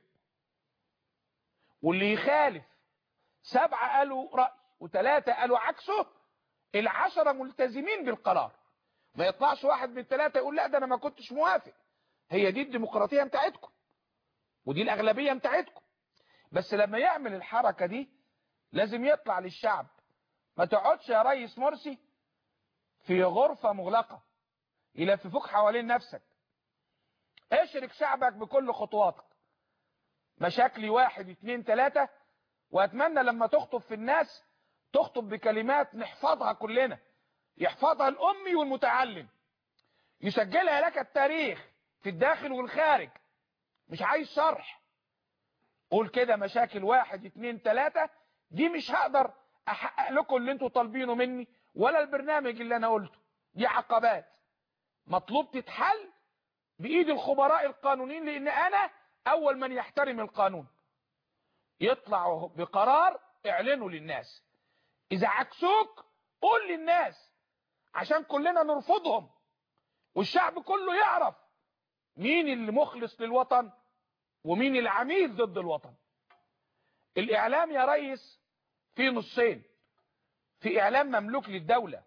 واللي يخالف سبعة قالوا رأي وثلاثة قالوا عكسه العشرة ملتزمين بالقرار ما يطلعش واحد من الثلاثة يقول لا ده انا ما كنتش موافق هي دي الديمقراطية بتاعتكم ودي الاغلبية بتاعتكم بس لما يعمل الحركة دي لازم يطلع للشعب ما تقعدش يا ريس مرسي في غرفة مغلقة يلففوك حوالين نفسك اشرك شعبك بكل خطواتك مشاكلي واحد اتنين تلاتة واتمنى لما تخطب في الناس تخطب بكلمات نحفظها كلنا يحفظها الامي والمتعلم يسجلها لك التاريخ في الداخل والخارج مش عايز شرح قول كده مشاكل واحد اتنين تلاتة دي مش هقدر احقق لكم اللي انتوا طالبينه مني ولا البرنامج اللي انا قلته دي عقبات مطلوب تتحل بايد الخبراء القانونيين لان انا اول من يحترم القانون يطلعوا بقرار اعلنوا للناس اذا عكسوك قول للناس عشان كلنا نرفضهم والشعب كله يعرف مين اللي مخلص للوطن ومين العميل ضد الوطن الاعلام يا ريس في نصين في اعلام مملوك للدولة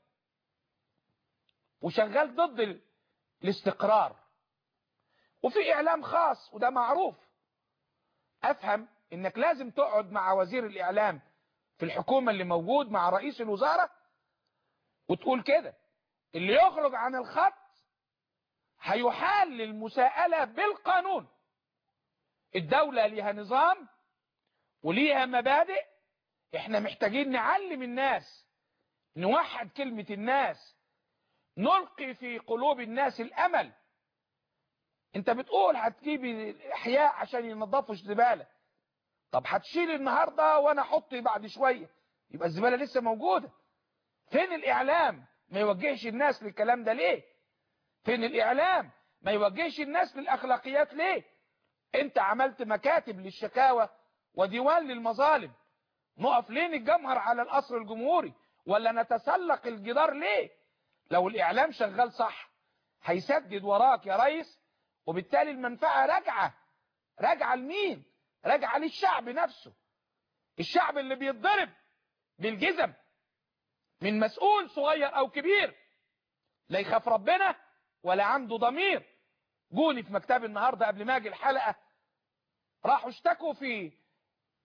وشغال ضد الاستقرار وفي اعلام خاص وده معروف افهم انك لازم تقعد مع وزير الاعلام في الحكومة اللي موجود مع رئيس الوزارة وتقول كده اللي يخرج عن الخط هيحال للمساءلة بالقانون الدولة ليها نظام وليها مبادئ احنا محتاجين نعلم الناس نوحد كلمة الناس نلقي في قلوب الناس الامل انت بتقول هتجيب احياء عشان ينظفوا الزبالة طب هتشيل النهاردة وانا احط بعد شوية يبقى الزبالة لسه موجودة فين الاعلام ما يوجهش الناس للكلام ده ليه فين الاعلام ما يوجهش الناس للاخلاقيات ليه انت عملت مكاتب للشكاوى وديوان للمظالم نقف ليه نتجمهر على القصر الجمهوري ولا نتسلق الجدار ليه لو الاعلام شغال صح هيسدد وراك يا ريس وبالتالي المنفعة راجعة راجعة لمين راجعة للشعب نفسه الشعب اللي بيتضرب بالجزم من مسؤول صغير او كبير لا يخاف ربنا ولا عنده ضمير جوني في مكتبي النهاردة قبل ما اجي الحلقة راحوا اشتكوا في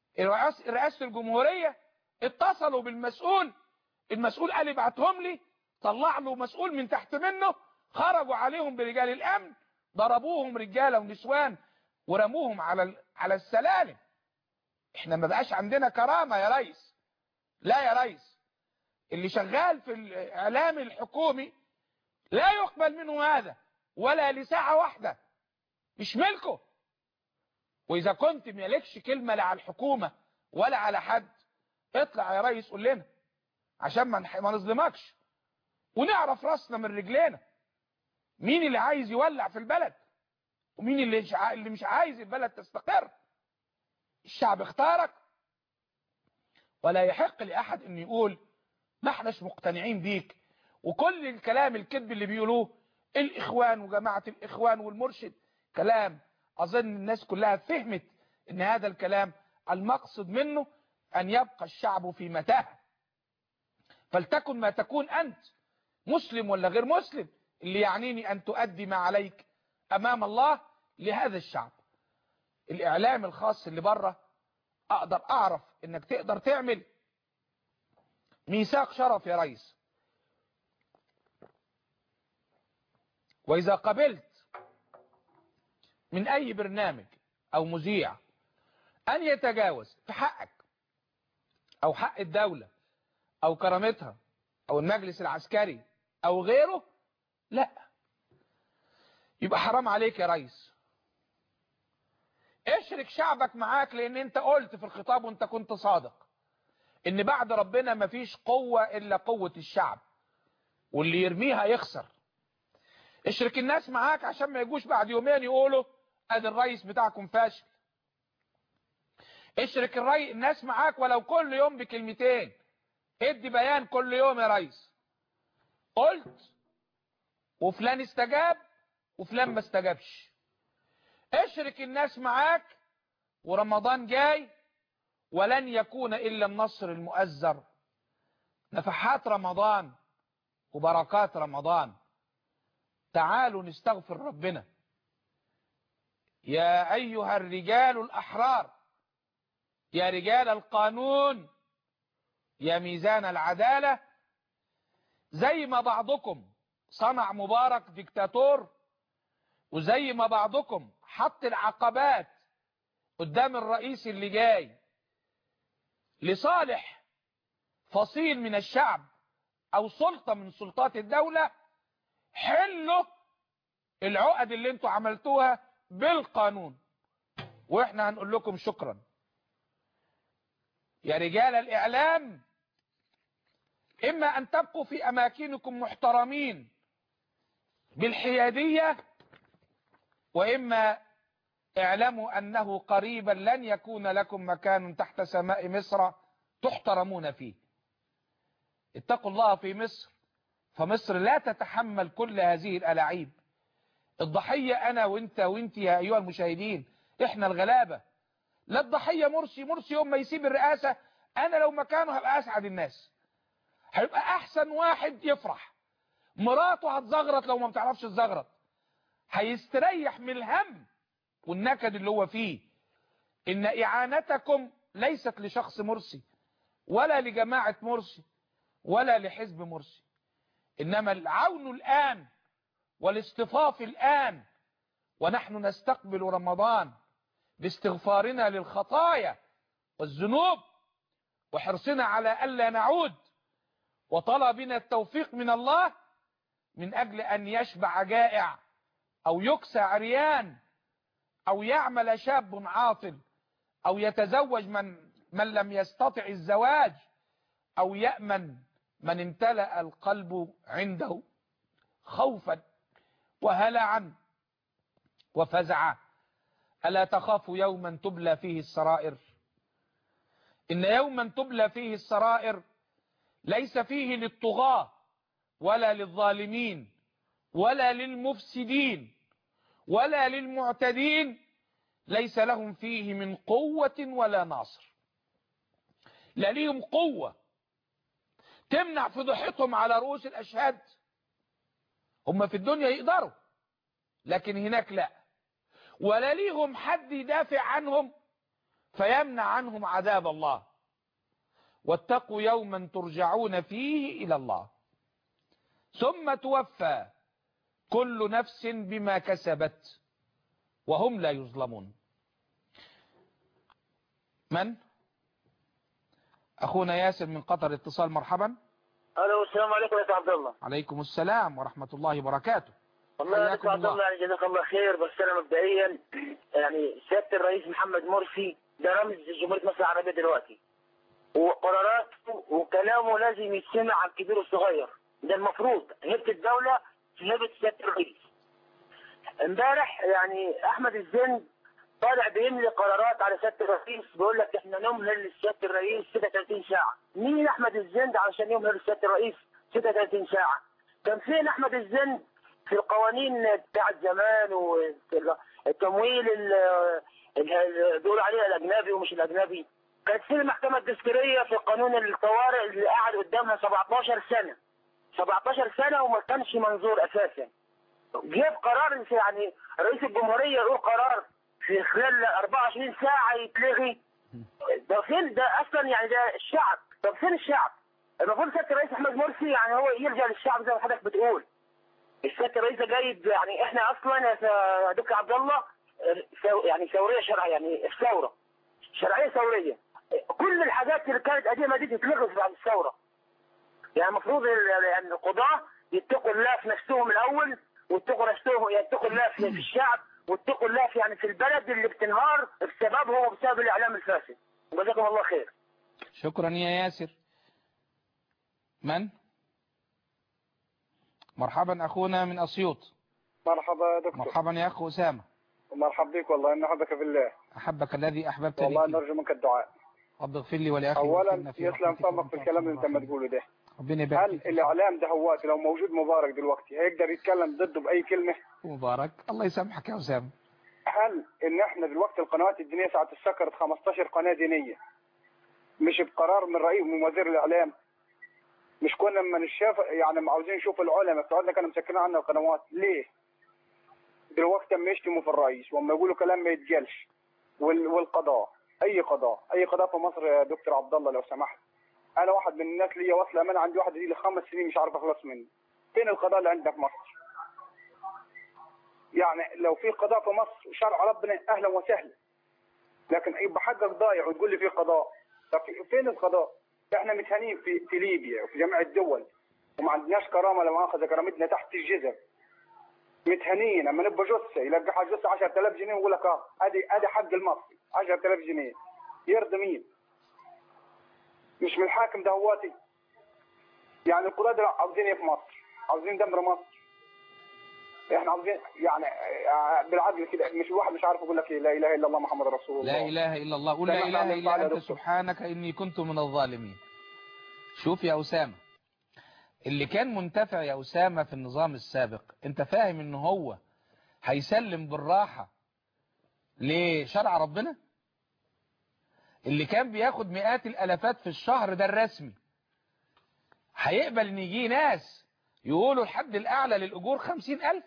رئاسة الجمهورية اتصلوا بالمسؤول المسؤول قال ابعتهم لي طلع له مسؤول من تحت منه خرجوا عليهم برجال الامن ضربوهم رجاله ونسوان ورموهم على على السلالم احنا ما بقاش عندنا كرامه يا ريس لا يا ريس اللي شغال في الاعلام الحكومي لا يقبل منه هذا ولا لساعه واحده مش ملكه واذا كنت مالكش كلمه لا على الحكومه ولا على حد اطلع يا ريس قول لنا عشان ما ما نظلمكش ونعرف راسنا من رجلينا مين اللي عايز يولع في البلد ومين اللي مش اللي مش عايز البلد تستقر الشعب اختارك ولا يحق لاحد انه يقول ما احناش مقتنعين بيك وكل الكلام الكذب اللي بيقولوه الاخوان وجماعه الاخوان والمرشد كلام اظن الناس كلها فهمت ان هذا الكلام المقصد منه ان يبقى الشعب في متاهه فلتكن ما تكون انت مسلم ولا غير مسلم اللي يعنيني ان تؤدي ما عليك امام الله لهذا الشعب الاعلام الخاص اللي بره اقدر اعرف انك تقدر تعمل ميثاق شرف يا ريس واذا قبلت من اي برنامج او مذيع ان يتجاوز في حقك او حق الدولة او كرامتها او المجلس العسكري او غيره لا يبقى حرام عليك يا ريس اشرك شعبك معاك لان انت قلت في الخطاب وانت كنت صادق ان بعد ربنا مفيش قوة الا قوة الشعب واللي يرميها يخسر اشرك الناس معاك عشان ما يجوش بعد يومين يقولوا ادي الرئيس بتاعكم فاشل اشرك الري الناس معاك ولو كل يوم بكلمتين ادي بيان كل يوم يا ريس قلت وفلان استجاب وفلان ما استجابش اشرك الناس معاك ورمضان جاي ولن يكون الا النصر المؤزر نفحات رمضان وبركات رمضان تعالوا نستغفر ربنا يا ايها الرجال الاحرار يا رجال القانون يا ميزان العدالة زي ما بعضكم صنع مبارك ديكتاتور وزي ما بعضكم حط العقبات قدام الرئيس اللي جاي لصالح فصيل من الشعب او سلطة من سلطات الدولة حلوا العقد اللي انتوا عملتوها بالقانون واحنا هنقول لكم شكرا يا رجال الإعلام إما أن تبقوا في أماكنكم محترمين بالحيادية وإما اعلموا أنه قريبا لن يكون لكم مكان تحت سماء مصر تحترمون فيه اتقوا الله في مصر فمصر لا تتحمل كل هذه الألاعيب الضحية أنا وإنت وإنت يا أيها المشاهدين إحنا الغلابة لا الضحية مرسي مرسي يوم ما يسيب الرئاسة انا لو مكانه هبقى اسعد الناس هيبقى احسن واحد يفرح مراته هتزغرط لو ما بتعرفش تزغرط هيستريح من الهم والنكد اللي هو فيه ان اعانتكم ليست لشخص مرسي ولا لجماعة مرسي ولا لحزب مرسي انما العون الان والاصطفاف الان ونحن نستقبل رمضان باستغفارنا للخطايا والذنوب وحرصنا على ألا نعود وطلبنا التوفيق من الله من أجل أن يشبع جائع أو يكسى عريان أو يعمل شاب عاطل أو يتزوج من, من لم يستطع الزواج أو يأمن من امتلأ القلب عنده خوفا وهلعا وفزعا ألا تخاف يوما تبلى فيه السرائر إن يوما تبلى فيه السرائر ليس فيه للطغاة ولا للظالمين ولا للمفسدين ولا للمعتدين ليس لهم فيه من قوة ولا ناصر لا ليهم قوة تمنع فضحتهم على رؤوس الأشهاد هم في الدنيا يقدروا لكن هناك لا ولا ليهم حد يدافع عنهم فيمنع عنهم عذاب الله واتقوا يوما ترجعون فيه إلى الله ثم توفى كل نفس بما كسبت وهم لا يظلمون من أخونا ياسر من قطر اتصال مرحبا الو السلام عليكم يا عبد الله عليكم السلام ورحمة الله وبركاته والله يا حياكم عبد الله. الله يعني جزاك الله خير بس انا مبدئيا يعني سياده الرئيس محمد مرسي ده رمز جمهوريه مصر العربيه دلوقتي وقراراته وكلامه لازم يتسمع على الكبير والصغير ده المفروض هيبه الدوله في هيبه سياده الرئيس امبارح يعني احمد الزند طالع بيملي قرارات على سياده الرئيس بيقول لك احنا نمهل لسياده الرئيس 36 ساعه مين احمد الزند علشان يمهل لسياده الرئيس 36 ساعه كان فين احمد الزند في القوانين بتاعت زمان والتمويل ال- اللي بيقولوا عليها الاجنبي ومش الاجنبي كانت في المحكمه الدستوريه في قانون الطوارئ اللي قعد قدامها 17 سنه 17 سنه وما كانش منظور اساسا جاب قرار يعني رئيس الجمهوريه يقول قرار في خلال 24 ساعه يتلغي ده فين ده اصلا يعني ده الشعب طب فين الشعب؟ المفروض سياده الرئيس احمد مرسي يعني هو يرجع للشعب زي ما حضرتك بتقول السياده الرئيس ده جايب يعني احنا اصلا يا س- يا دكتور عبد الله ثو- يعني ثوريه شرعيه يعني الثوره شرعيه ثوريه كل الحاجات اللي كانت قديمه دي تتلغي بعد الثوره يعني المفروض ال- يعني القضاه يتقوا الله في نفسهم الاول ويتقوا نفسهم يتقوا الله في في الشعب ويتقوا الله في يعني في البلد اللي بتنهار بسببهم وبسبب الاعلام الفاسد جزاكم الله خير شكرا يا ياسر من مرحبا أخونا من أسيوط مرحبا يا دكتور مرحبا يا أخو أسامة مرحبا بك والله انه احبك في الله أحبك الذي أحببت والله لي نرجو منك الدعاء رب اغفر لي ولأخي اولا واغفرنا في يسلم رحمتك فمك وأنت في الكلام اللي انت أرحم ما الراحمين. تقوله ده ربنا يبارك هل فيك الاعلام ده هواتي لو موجود مبارك دلوقتي هيقدر يتكلم ضده باي كلمه مبارك الله يسامحك يا أسامة هل ان احنا دلوقتي القنوات الدينيه ساعه السكرت 15 قناه دينيه مش بقرار من رئيس من وزير الاعلام مش كنا لما نشاف يعني عاوزين نشوف العلماء بتوعنا كانوا مسكرين عنا القنوات ليه؟ دلوقتي اما يشتموا في الرئيس واما يقولوا كلام ما يتقالش وال- والقضاء اي قضاء اي قضاء في مصر يا دكتور عبد الله لو سمحت انا واحد من الناس ليا واصله امانه عندي واحد لي خمس سنين مش عارف اخلص منه فين القضاء اللي عندنا في مصر؟ يعني لو في قضاء في مصر وشرع ربنا اهلا وسهلا لكن يبقى حقك ضايع وتقول لي في قضاء طب في- فين القضاء؟ احنا متهانين في في ليبيا وفي جميع الدول وما عندناش كرامه لما اخذ كرامتنا تحت الجزر متهانين اما نبقى جثه يلقى حاجه جثه 10000 جنيه ويقول لك اه ادي ادي حق المصري 10000 جنيه يرضي مين؟ مش من الحاكم ده هواتي يعني القضاة دول عاوزين ايه في مصر؟ عاوزين دمر مصر احنا عاوزين يعني آه، بالعدل كده مش واحد مش عارف يقول لك إيه، لا اله الا الله محمد رسول الله لا إله إلا الله قل لا سمعنا إله عن إلا الفعل يا أنت دكتور. سبحانك إني كنت من الظالمين شوف يا أسامة اللي كان منتفع يا أسامة في النظام السابق أنت فاهم إن هو هيسلم بالراحة لشرع ربنا اللي كان بياخد مئات الألفات في الشهر ده الرسمي هيقبل إن يجي ناس يقولوا الحد الأعلى للأجور خمسين ألف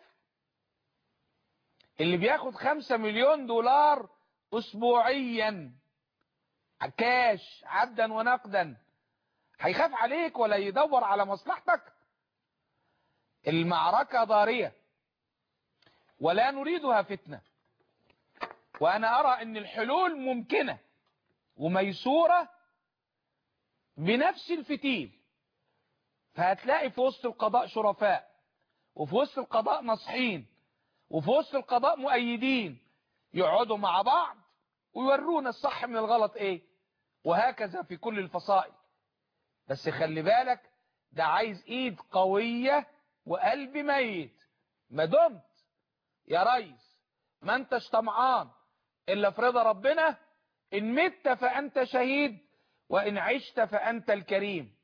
اللي بياخد خمسة مليون دولار أسبوعيا كاش عبدا ونقدا هيخاف عليك ولا يدور على مصلحتك المعركة ضارية ولا نريدها فتنة وأنا أرى أن الحلول ممكنة وميسورة بنفس الفتيل فهتلاقي في وسط القضاء شرفاء وفي وسط القضاء نصحين وفي وسط القضاء مؤيدين يقعدوا مع بعض ويورونا الصح من الغلط ايه وهكذا في كل الفصائل بس خلي بالك ده عايز ايد قوية وقلب ميت ما دمت يا ريس ما انتش طمعان الا في رضا ربنا ان مت فانت شهيد وان عشت فانت الكريم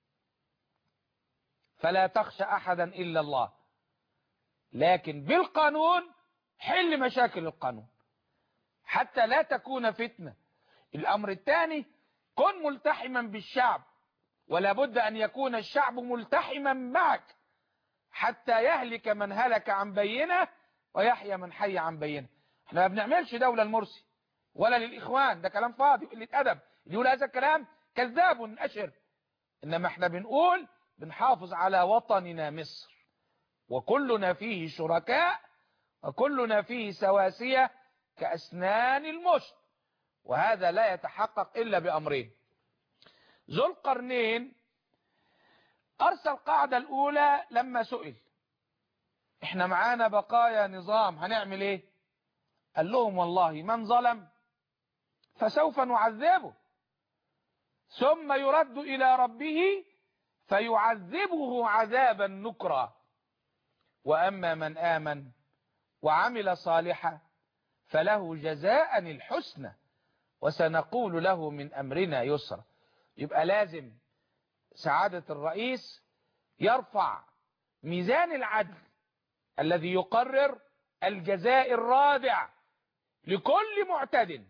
فلا تخشى احدا الا الله لكن بالقانون حل مشاكل القانون حتى لا تكون فتنة الأمر الثاني كن ملتحما بالشعب ولا بد أن يكون الشعب ملتحما معك حتى يهلك من هلك عن بينه ويحيى من حي عن بينه احنا ما بنعملش دولة المرسي ولا للإخوان ده كلام فاضي قلة أدب اللي يقول هذا الكلام كذاب أشر إنما احنا بنقول بنحافظ على وطننا مصر وكلنا فيه شركاء وكلنا فيه سواسية كأسنان المشط وهذا لا يتحقق إلا بأمرين ذو القرنين أرسل القاعدة الأولى لما سئل احنا معانا بقايا نظام هنعمل ايه قال لهم والله من ظلم فسوف نعذبه ثم يرد إلى ربه فيعذبه عذابا نكرا وأما من آمن وعمل صالحا فله جزاء الحسنى وسنقول له من أمرنا يسرا يبقى لازم سعادة الرئيس يرفع ميزان العدل الذي يقرر الجزاء الرادع لكل معتد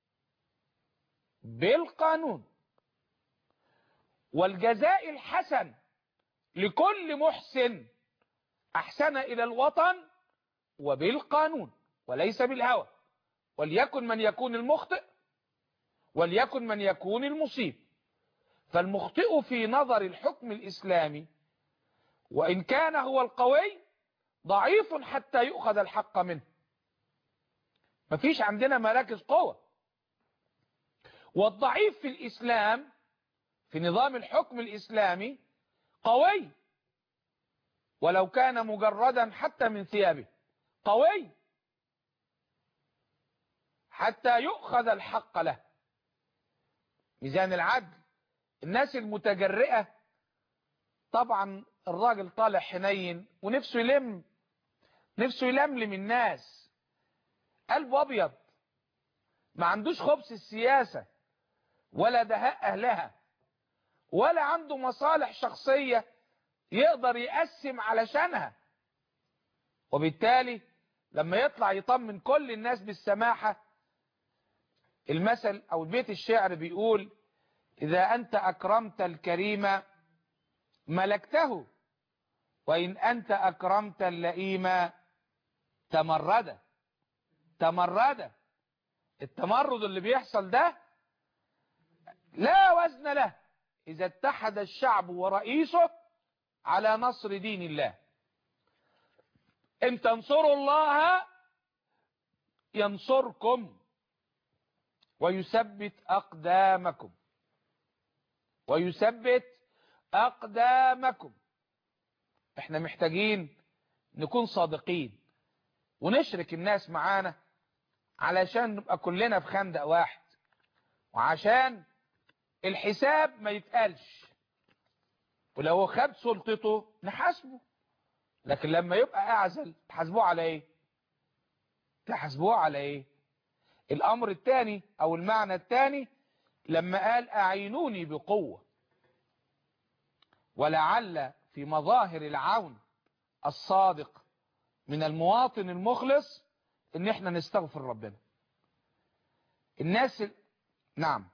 بالقانون والجزاء الحسن لكل محسن أحسن إلى الوطن وبالقانون وليس بالهوى وليكن من يكون المخطئ وليكن من يكون المصيب فالمخطئ في نظر الحكم الإسلامي وإن كان هو القوي ضعيف حتى يؤخذ الحق منه مفيش عندنا مراكز قوة والضعيف في الإسلام في نظام الحكم الإسلامي قوي ولو كان مجردا حتى من ثيابه قوي حتى يؤخذ الحق له ميزان العدل الناس المتجرئة طبعا الراجل طالع حنين ونفسه يلم نفسه يلملم الناس قلبه ابيض ما عندوش خبز السياسة ولا دهاء اهلها ولا عنده مصالح شخصية يقدر يقسم علشانها وبالتالي لما يطلع يطمن كل الناس بالسماحة المثل او بيت الشعر بيقول اذا انت اكرمت الكريم ملكته وان انت اكرمت اللئيم تمرد تمرد التمرد اللي بيحصل ده لا وزن له اذا اتحد الشعب ورئيسه على نصر دين الله ان تنصروا الله ينصركم ويثبت اقدامكم ويثبت اقدامكم احنا محتاجين نكون صادقين ونشرك الناس معانا علشان نبقى كلنا في خندق واحد وعشان الحساب ما يتقالش ولو خد سلطته نحاسبه لكن لما يبقى اعزل تحاسبوه على ايه تحاسبوه على ايه الامر الثاني او المعنى الثاني لما قال اعينوني بقوة ولعل في مظاهر العون الصادق من المواطن المخلص ان احنا نستغفر ربنا الناس ال... نعم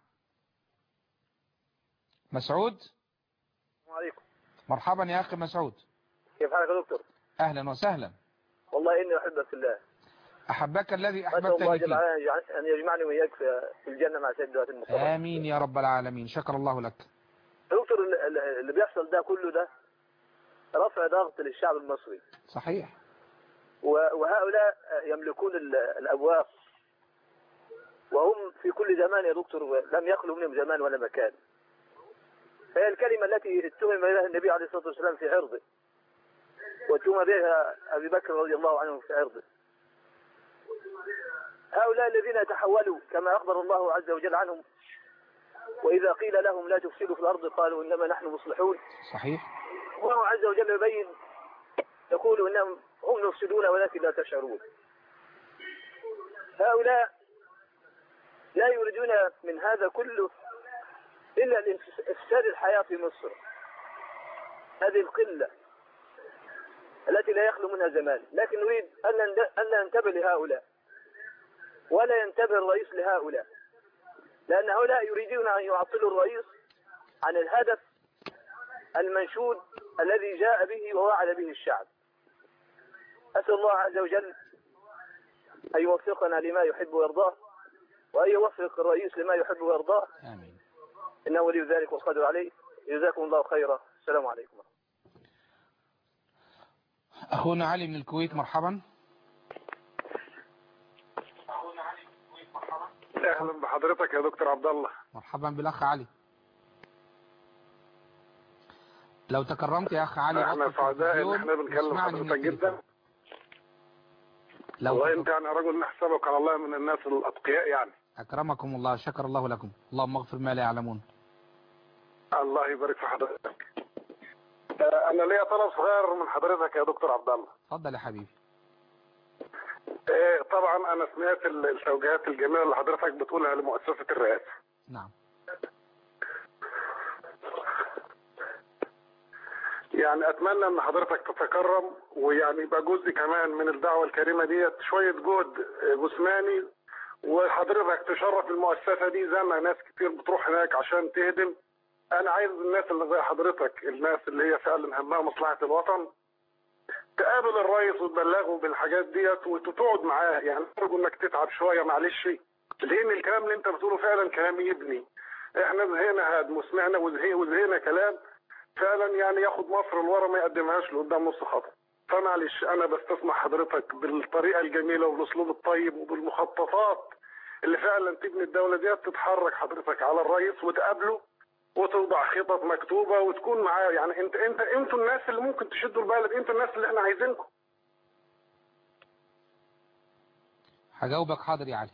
مسعود السلام عليكم مرحبا يا اخي مسعود كيف حالك يا دكتور اهلا وسهلا والله اني احبك في الله احبك الذي اسال الله احببتني جل فيه وعلا يجعل- ان يجمعني واياك في في الجنه مع سيد دلوقتي المصطفى امين يا رب العالمين شكر الله لك يا دكتور ال- ال- اللي بيحصل ده كله ده رفع ضغط للشعب المصري صحيح و- وهؤلاء يملكون ال- الابواق وهم في كل زمان يا دكتور لم يخلو منهم زمان ولا مكان هي الكلمة التي اتهم بها النبي عليه الصلاة والسلام في عرضه واتهم بها أبي بكر رضي الله عنه في عرضه هؤلاء الذين تحولوا كما أخبر الله عز وجل عنهم وإذا قيل لهم لا تفسدوا في الأرض قالوا إنما نحن مصلحون صحيح الله عز وجل يبين يقول انهم هم يفسدون ولكن لا تشعرون هؤلاء لا يريدون من هذا كله الا الانفس- افساد الحياه في مصر هذه القله التي لا يخلو منها زمان لكن نريد ان لا- ان لا ننتبه لهؤلاء ولا ينتبه الرئيس لهؤلاء لان هؤلاء يريدون ان يعطلوا الرئيس عن الهدف المنشود الذي جاء به ووعد به الشعب أسأل الله عز وجل أن يوفقنا لما يحب ويرضاه وأن يوفق الرئيس لما يحب ويرضاه امين إنه ولي ذلك والقدر عليه جزاكم الله خيرا السلام عليكم أخونا علي من الكويت مرحبا اهلا بحضرتك يا دكتور عبد الله مرحبا بالأخ علي لو تكرمت يا أخ علي احنا أدخل في سعداء ان التلفزيون احنا بنكلم واسمعني من حضرتك جدا التليفون. لو والله تكرم- انت يعني رجل نحسبك على الله من الناس الاتقياء يعني أكرمكم الله شكر الله لكم اللهم اغفر ما لا يعلمون الله يبارك في حضرتك آه، انا ليا طلب صغير من حضرتك يا دكتور عبد الله اتفضل يا حبيبي آه، طبعا انا سمعت ال- التوجيهات الجميله اللي حضرتك بتقولها لمؤسسه الرئاسه نعم يعني اتمنى ان حضرتك تتكرم ويعني يبقى جزء كمان من الدعوه الكريمه ديت شويه جهد آه، جسماني وحضرتك تشرف المؤسسه دي زي ما ناس كتير بتروح هناك عشان تهدم انا عايز الناس اللي زي حضرتك الناس اللي هي فعلا همها مصلحه الوطن تقابل الرئيس وتبلغه بالحاجات ديت وتقعد معاه يعني ارجو انك تتعب شويه معلش لان الكلام اللي انت بتقوله فعلا كلام يبني احنا زهقنا هدم وسمعنا وزهق وزهقنا كلام فعلا يعني ياخد مصر لورا ما يقدمهاش لقدام نص خطوه فمعلش انا بستسمح حضرتك بالطريقه الجميله وبالاسلوب الطيب وبالمخططات اللي فعلا تبني الدوله ديت تتحرك حضرتك على الرئيس وتقابله وتوضع خطط مكتوبه وتكون معاه يعني انت انت انتوا الناس اللي ممكن تشدوا البلد انتوا الناس اللي احنا عايزينكم هجاوبك حاضر يا علي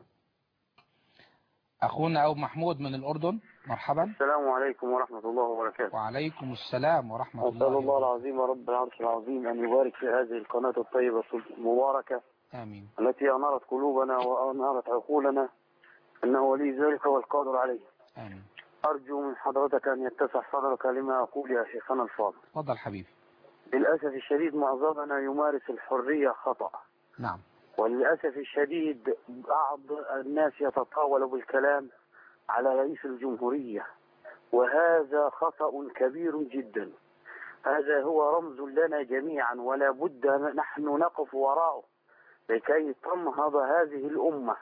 أخونا أبو محمود من الأردن مرحبا السلام عليكم ورحمة الله وبركاته وعليكم السلام ورحمة أسأل الله الله العظيم رب العرش العظيم أن يبارك في هذه القناة الطيبة المباركة آمين التي أنارت قلوبنا وأنارت عقولنا إنه ولي ذلك والقادر عليه آمين أرجو من حضرتك أن يتسع صدرك لما أقول يا شيخنا الفاضل اتفضل حبيبي للأسف الشديد معظمنا يمارس الحرية خطأ نعم وللأسف الشديد بعض الناس يتطاول بالكلام على رئيس الجمهورية وهذا خطأ كبير جدا هذا هو رمز لنا جميعا ولا بد نحن نقف وراءه لكي تنهض هذه الأمة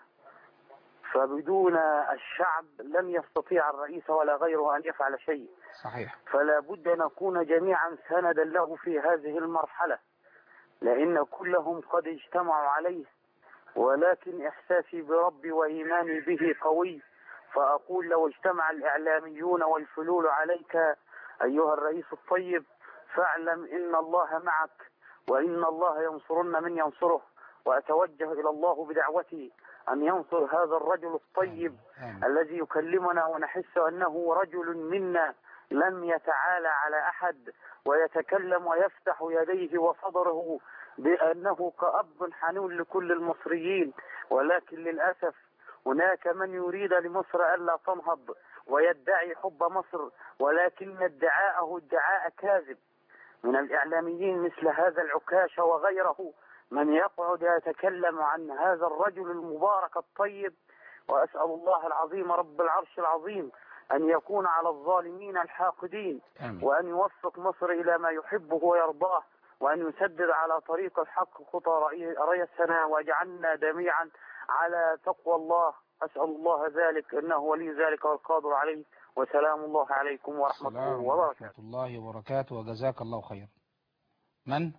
فبدون الشعب لن يستطيع الرئيس ولا غيره أن يفعل شيء صحيح فلا بد نكون جميعا سندا له في هذه المرحلة لأن كلهم قد اجتمعوا عليه ولكن إحساسي بربي وإيماني به قوي فأقول لو اجتمع الإعلاميون والفلول عليك أيها الرئيس الطيب فاعلم إن الله معك وإن الله ينصرن من ينصره وأتوجه إلى الله بدعوتي أن ينصر هذا الرجل الطيب آمين الذي يكلمنا ونحس أنه رجل منا لم يتعالى على أحد ويتكلم ويفتح يديه وصدره بأنه كأب حنون لكل المصريين ولكن للأسف هناك من يريد لمصر ألا تنهض ويدعي حب مصر ولكن ادعاءه ادعاء كاذب من الإعلاميين مثل هذا العكاش وغيره من يقعد يتكلم عن هذا الرجل المبارك الطيب وأسأل الله العظيم رب العرش العظيم أن يكون على الظالمين الحاقدين آمين وأن يوفق مصر إلى ما يحبه ويرضاه وأن يسدد على طريق الحق خطى رئي- رئيسنا واجعلنا جميعا على تقوى الله أسأل الله ذلك إنه ولي ذلك والقادر عليه وسلام الله عليكم ورحمة الله السلام وبركاته ورحمة الله وبركاته وجزاك الله خير من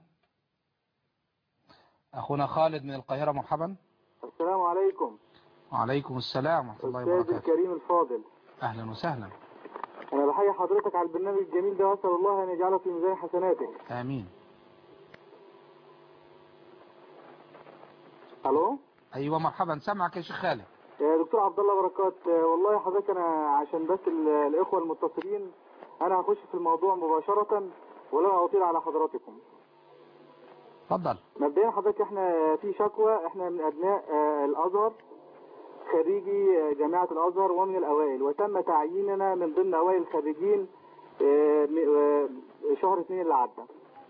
أخونا خالد من القاهرة مرحبا السلام عليكم وعليكم السلام ورحمة الله أستاذ وبركاته الكريم الفاضل أهلا وسهلا أنا بحيي حضرتك على البرنامج الجميل ده وأسأل الله أن يجعله في ميزان حسناتك آمين ألو أيوة مرحبا سامعك يا شيخ خالد يا دكتور عبد الله بركات آه، والله حضرتك أنا عشان بس ال- الإخوة المتصلين أنا هخش في الموضوع مباشرة ولا أطيل على حضراتكم اتفضل مبدئيا حضرتك احنا في شكوى احنا من ابناء آه، الازهر خريجي آه، جامعة الازهر ومن الاوائل وتم تعييننا من ضمن اوائل الخريجين آه، م- آه، شهر اثنين اللي عدى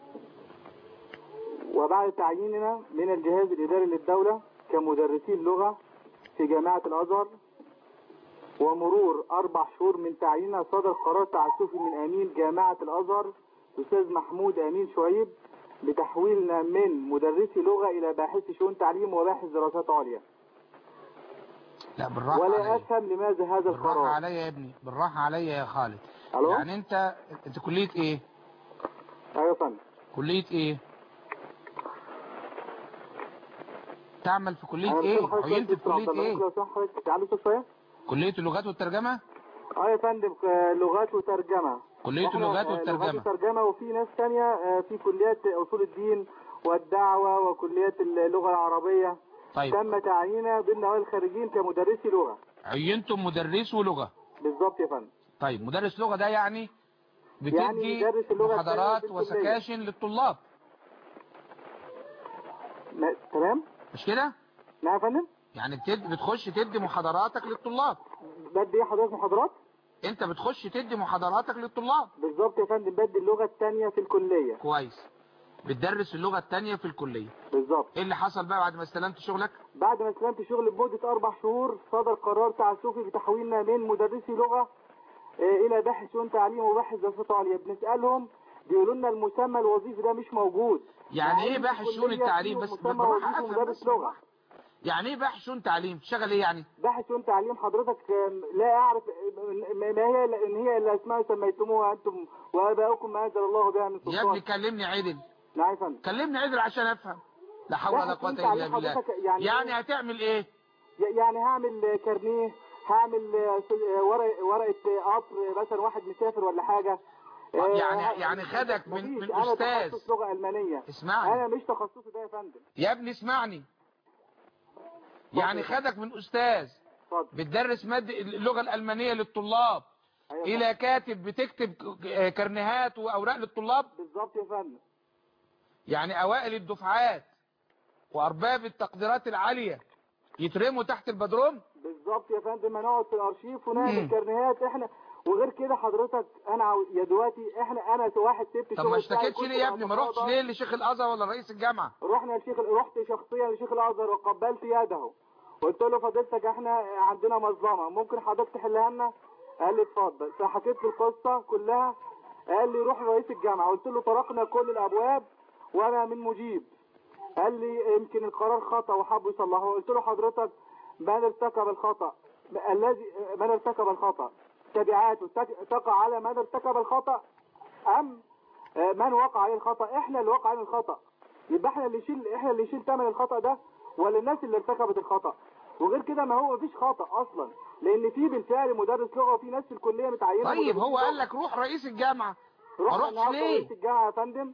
وبعد تعييننا من الجهاز الاداري للدولة كمدرسين لغة في جامعة الازهر ومرور اربع شهور من تعييننا صدر قرار تعسفي من امين جامعة الازهر الاستاذ محمود امين شعيب بتحويلنا من مدرسي لغة إلى باحثي شؤون تعليم وباحث دراسات عليا لا بالراحة ولا عليا أفهم لماذا هذا بالراحة القرار عليا يا ابني بالراحة عليا يا خالد الو يعني انت انت كلية ايه ايوه يا فندم كلية ايه تعمل في كلية انا ايه بسأل حضرتك عينت في دكتور عبد كلية الله، ايه ممكن لو سمحت حضرتك تعالوا صوت شويه كلية اللغات والترجمة اه يا فندم آه، لغات وترجمه كلية إحنا، اللغات آه، لغات والترجمة وترجمه وفي ناس تانية آه، في كليات اصول الدين والدعوه وكليات اللغه العربيه طيب تم تعييننا ضمن اوائل الخريجين كمدرسي لغه عينتم مدرس ولغة بالظبط يا فندم طيب مدرس لغة ده يعني بتدي يعني مدرس اللغة محاضرات الثانية في الكلية. وسكاشن للطلاب ما- تمام مش كده نعم يا فندم يعني بتد... بتخش تدي محاضراتك للطلاب بدي ايه حضرتك محاضرات انت بتخش تدي محاضراتك للطلاب بالظبط يا فندم بدي اللغه الثانيه في الكليه كويس بتدرس اللغة التانية في الكلية بالظبط ايه اللي حصل بقى بعد ما استلمت شغلك بعد ما استلمت شغل لمده اربع شهور صدر قرار تعسفي بتحويلنا من مدرسي لغه آه، الى باحث شؤون تعليم وباحث دراسات عليا بنسالهم بيقولوا لنا المسمى الوظيفي ده مش موجود يعني مع ايه إن باحث في شؤون الكلية التعليم فيه بس مسمى بالراحة وظيفي افهم مدرس بس لغه بالراحة. يعني ايه باحث شؤون تعليم تشتغل ايه يعني باحث شؤون تعليم حضرتك آم، لا اعرف آم، ما ما هي إلا- ان هي الا اسماء سميتموها انتم واباؤكم ما انزل الله بها من يا سلطان ابني كلمني عدل نعم يا فندم كلمني عدل عشان افهم لا حول ولا باحث قوة شؤون الا تعليم بالله حضرتك يعني يعني هتعمل ايه ي- يعني هعمل كارنيه هعمل آه، س- آه، ورقه ورقه آه، قطر مثلا واحد مسافر ولا حاجه آه، يعني يعني خدك من مفيش. من انا استاذ تخصص لغه المانيه اسمعني انا مش تخصصي ده يا فندم يا ابني اسمعني يعني خدك من استاذ اتفضل بتدرس مادة اللغة الألمانية للطلاب أيوة إلى كاتب بتكتب ك- كرنيهات وأوراق للطلاب بالظبط يا فندم يعني أوائل الدفعات وأرباب التقديرات العالية يترموا تحت البدروم بالظبط يا فندم هنقعد في الارشيف ونعمل مم. كارنيهات احنا وغير كده حضرتك انا عاو- يا دلوقتي احنا انا واحد سبت طب ما الشغل بتاعي اشتكيتش كنت ليه يا ابني ما رحتش بتقاضى. ليه لشيخ الأزهر ولا رئيس الجامعة رحنا لشيخ رحت شخصيا لشيخ الازهر وقبلت يده قلت له فضيلتك احنا عندنا مظلمه ممكن حضرتك تحلها لنا قال لي اتفضل فحكيت له القصه كلها قال لي روح لرئيس الجامعه قلت له طرقنا كل الابواب وانا من مجيب قال لي يمكن القرار خطا وحابب يصلحه قلت له حضرتك من ارتكب الخطا الذي من ارتكب الخطا تبعاته تك- تقع على من ارتكب الخطا ام آه، من وقع عليه الخطا احنا اللي وقع عليه الخطا يبقى احنا اللي نشيل احنا اللي نشيل ثمن الخطا ده ولا الناس اللي ارتكبت الخطا وغير كده ما هو مفيش خطا اصلا لان في بالفعل مدرس لغه وفي ناس في الكليه متعينه طيب مدرسين هو قال لغة. لك روح رئيس الجامعة ما رحنا رحتش النهارده ليه رئيس الجامعه يا فندم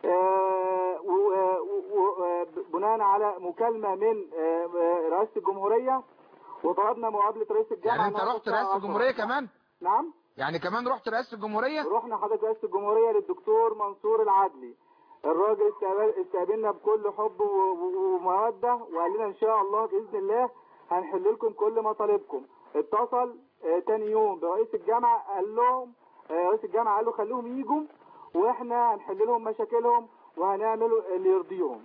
آه، و- و- و- آه، بناء على مكالمه من آه، آه، رئاسه الجمهوريه وطلبنا مقابله رئيس الجامعه يعني انت النهاردة رحت الساعة رئاسة 10. الجمهورية كمان نعم يعني كمان رحت رئاسة الجمهورية رحنا حضرتك رئاسة الجمهورية للدكتور منصور العدلي الراجل استقبل- استقبلنا بكل حب و- و- ومودة وقال لنا ان شاء الله بإذن الله هنحل لكم كل مطالبكم اتصل آه، تاني يوم برئيس الجامعة قال لهم آه، رئيس الجامعة قال له خلوهم يجوا واحنا هنحل لهم مشاكلهم وهنعملوا اللي يرضيهم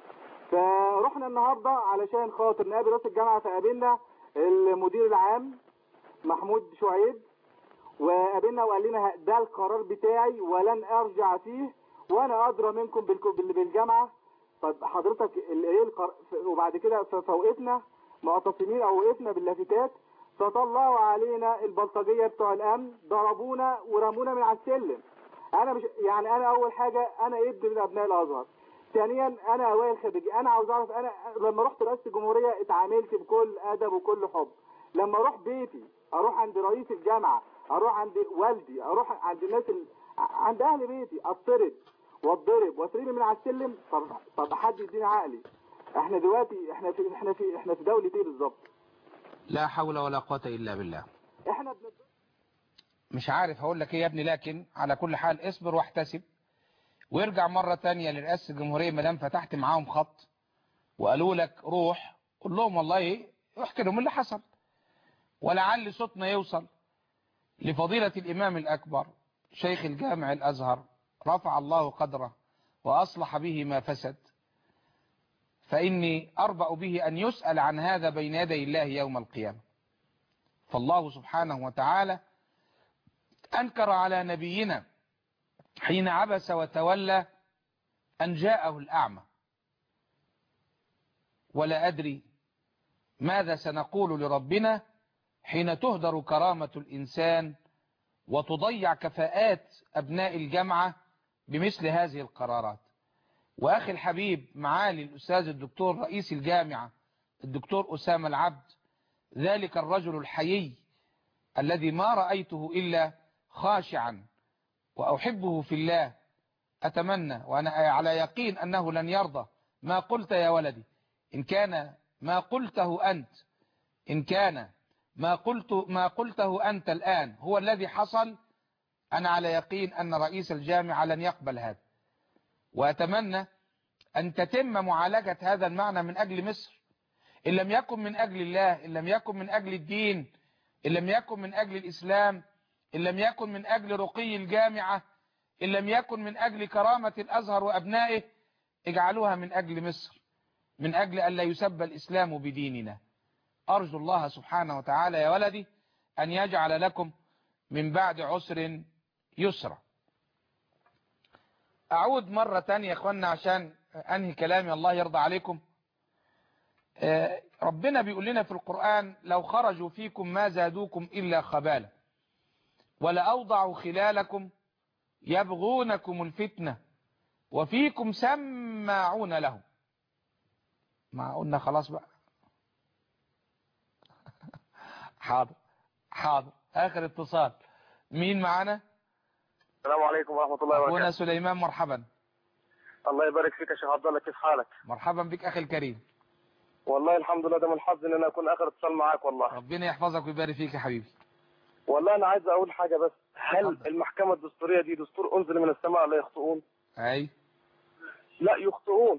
فرحنا النهارده علشان خاطر نقابل رئيس الجامعة فقابلنا المدير العام محمود شعيب وقابلنا وقال لنا ده القرار بتاعي ولن ارجع فيه وانا ادرى منكم بالك- بال- بالجامعه طب حضرتك ال- ايه القر... ف- وبعد كده ف- فوقفنا معتصمين او وقفنا باللافتات فطلعوا علينا البلطجيه بتوع الامن ضربونا ورمونا من على السلم انا مش يعني انا اول حاجه انا ابن من ابناء الازهر ثانيا انا اوائل خريجي انا عاوز اعرف انا لما رحت رئاسه الجمهوريه اتعاملت بكل ادب وكل حب لما اروح بيتي اروح عند رئيس الجامعه اروح عند والدي اروح عند الناس ال... عند اهل بيتي اطرد واتضرب واترمي من على السلم طب طب حد يديني عقلي احنا دلوقتي احنا في احنا في احنا في دوله ايه بالظبط لا حول ولا قوة إلا بالله احنا بن... مش عارف هقول لك ايه يا ابني لكن على كل حال اصبر واحتسب وارجع مرة تانية لرئاسة الجمهورية ما دام فتحت معاهم خط وقالوا لك روح قول لهم والله ايه احكي لهم اللي حصل ولعل صوتنا يوصل لفضيلة الإمام الأكبر شيخ الجامع الأزهر رفع الله قدره وأصلح به ما فسد فإني أربأ به أن يسأل عن هذا بين يدي الله يوم القيامة فالله سبحانه وتعالى أنكر على نبينا حين عبس وتولى أن جاءه الأعمى ولا أدري ماذا سنقول لربنا حين تهدر كرامة الإنسان وتضيع كفاءات أبناء الجامعة بمثل هذه القرارات وأخي الحبيب معالي الأستاذ الدكتور رئيس الجامعة الدكتور أسامة العبد ذلك الرجل الحيي الذي ما رأيته إلا خاشعا وأحبه في الله أتمنى وأنا على يقين أنه لن يرضى ما قلت يا ولدي إن كان ما قلته أنت إن كان ما قلت ما قلته أنت الآن هو الذي حصل أنا على يقين أن رئيس الجامعة لن يقبل هذا وأتمنى أن تتم معالجة هذا المعنى من أجل مصر إن لم يكن من أجل الله إن لم يكن من أجل الدين إن لم يكن من أجل الإسلام إن لم يكن من أجل رقي الجامعة إن لم يكن من أجل كرامة الأزهر وأبنائه اجعلوها من أجل مصر من أجل أن لا يسب الإسلام بديننا أرجو الله سبحانه وتعالى يا ولدي أن يجعل لكم من بعد عسر يسرا أعود مرة تانية يا أخوانا عشان أنهي كلامي الله يرضى عليكم ربنا بيقول لنا في القرآن لو خرجوا فيكم ما زادوكم إلا خبالا ولأوضعوا خلالكم يبغونكم الفتنة وفيكم سماعون لهم ما قلنا خلاص بقى حاضر حاضر آخر اتصال مين معانا السلام عليكم ورحمة الله أخونا وبركاته سليمان مرحبا الله يبارك فيك يا شيخ عبد الله كيف حالك مرحبا بك أخي الكريم والله الحمد لله ده من حظي ان انا اكون اخر اتصال معاك والله ربنا يحفظك ويبارك فيك يا حبيبي والله انا عايز اقول حاجة بس هل اتفضل. المحكمة الدستورية دي دستور انزل من السماء لا يخطئون أي لا يخطئون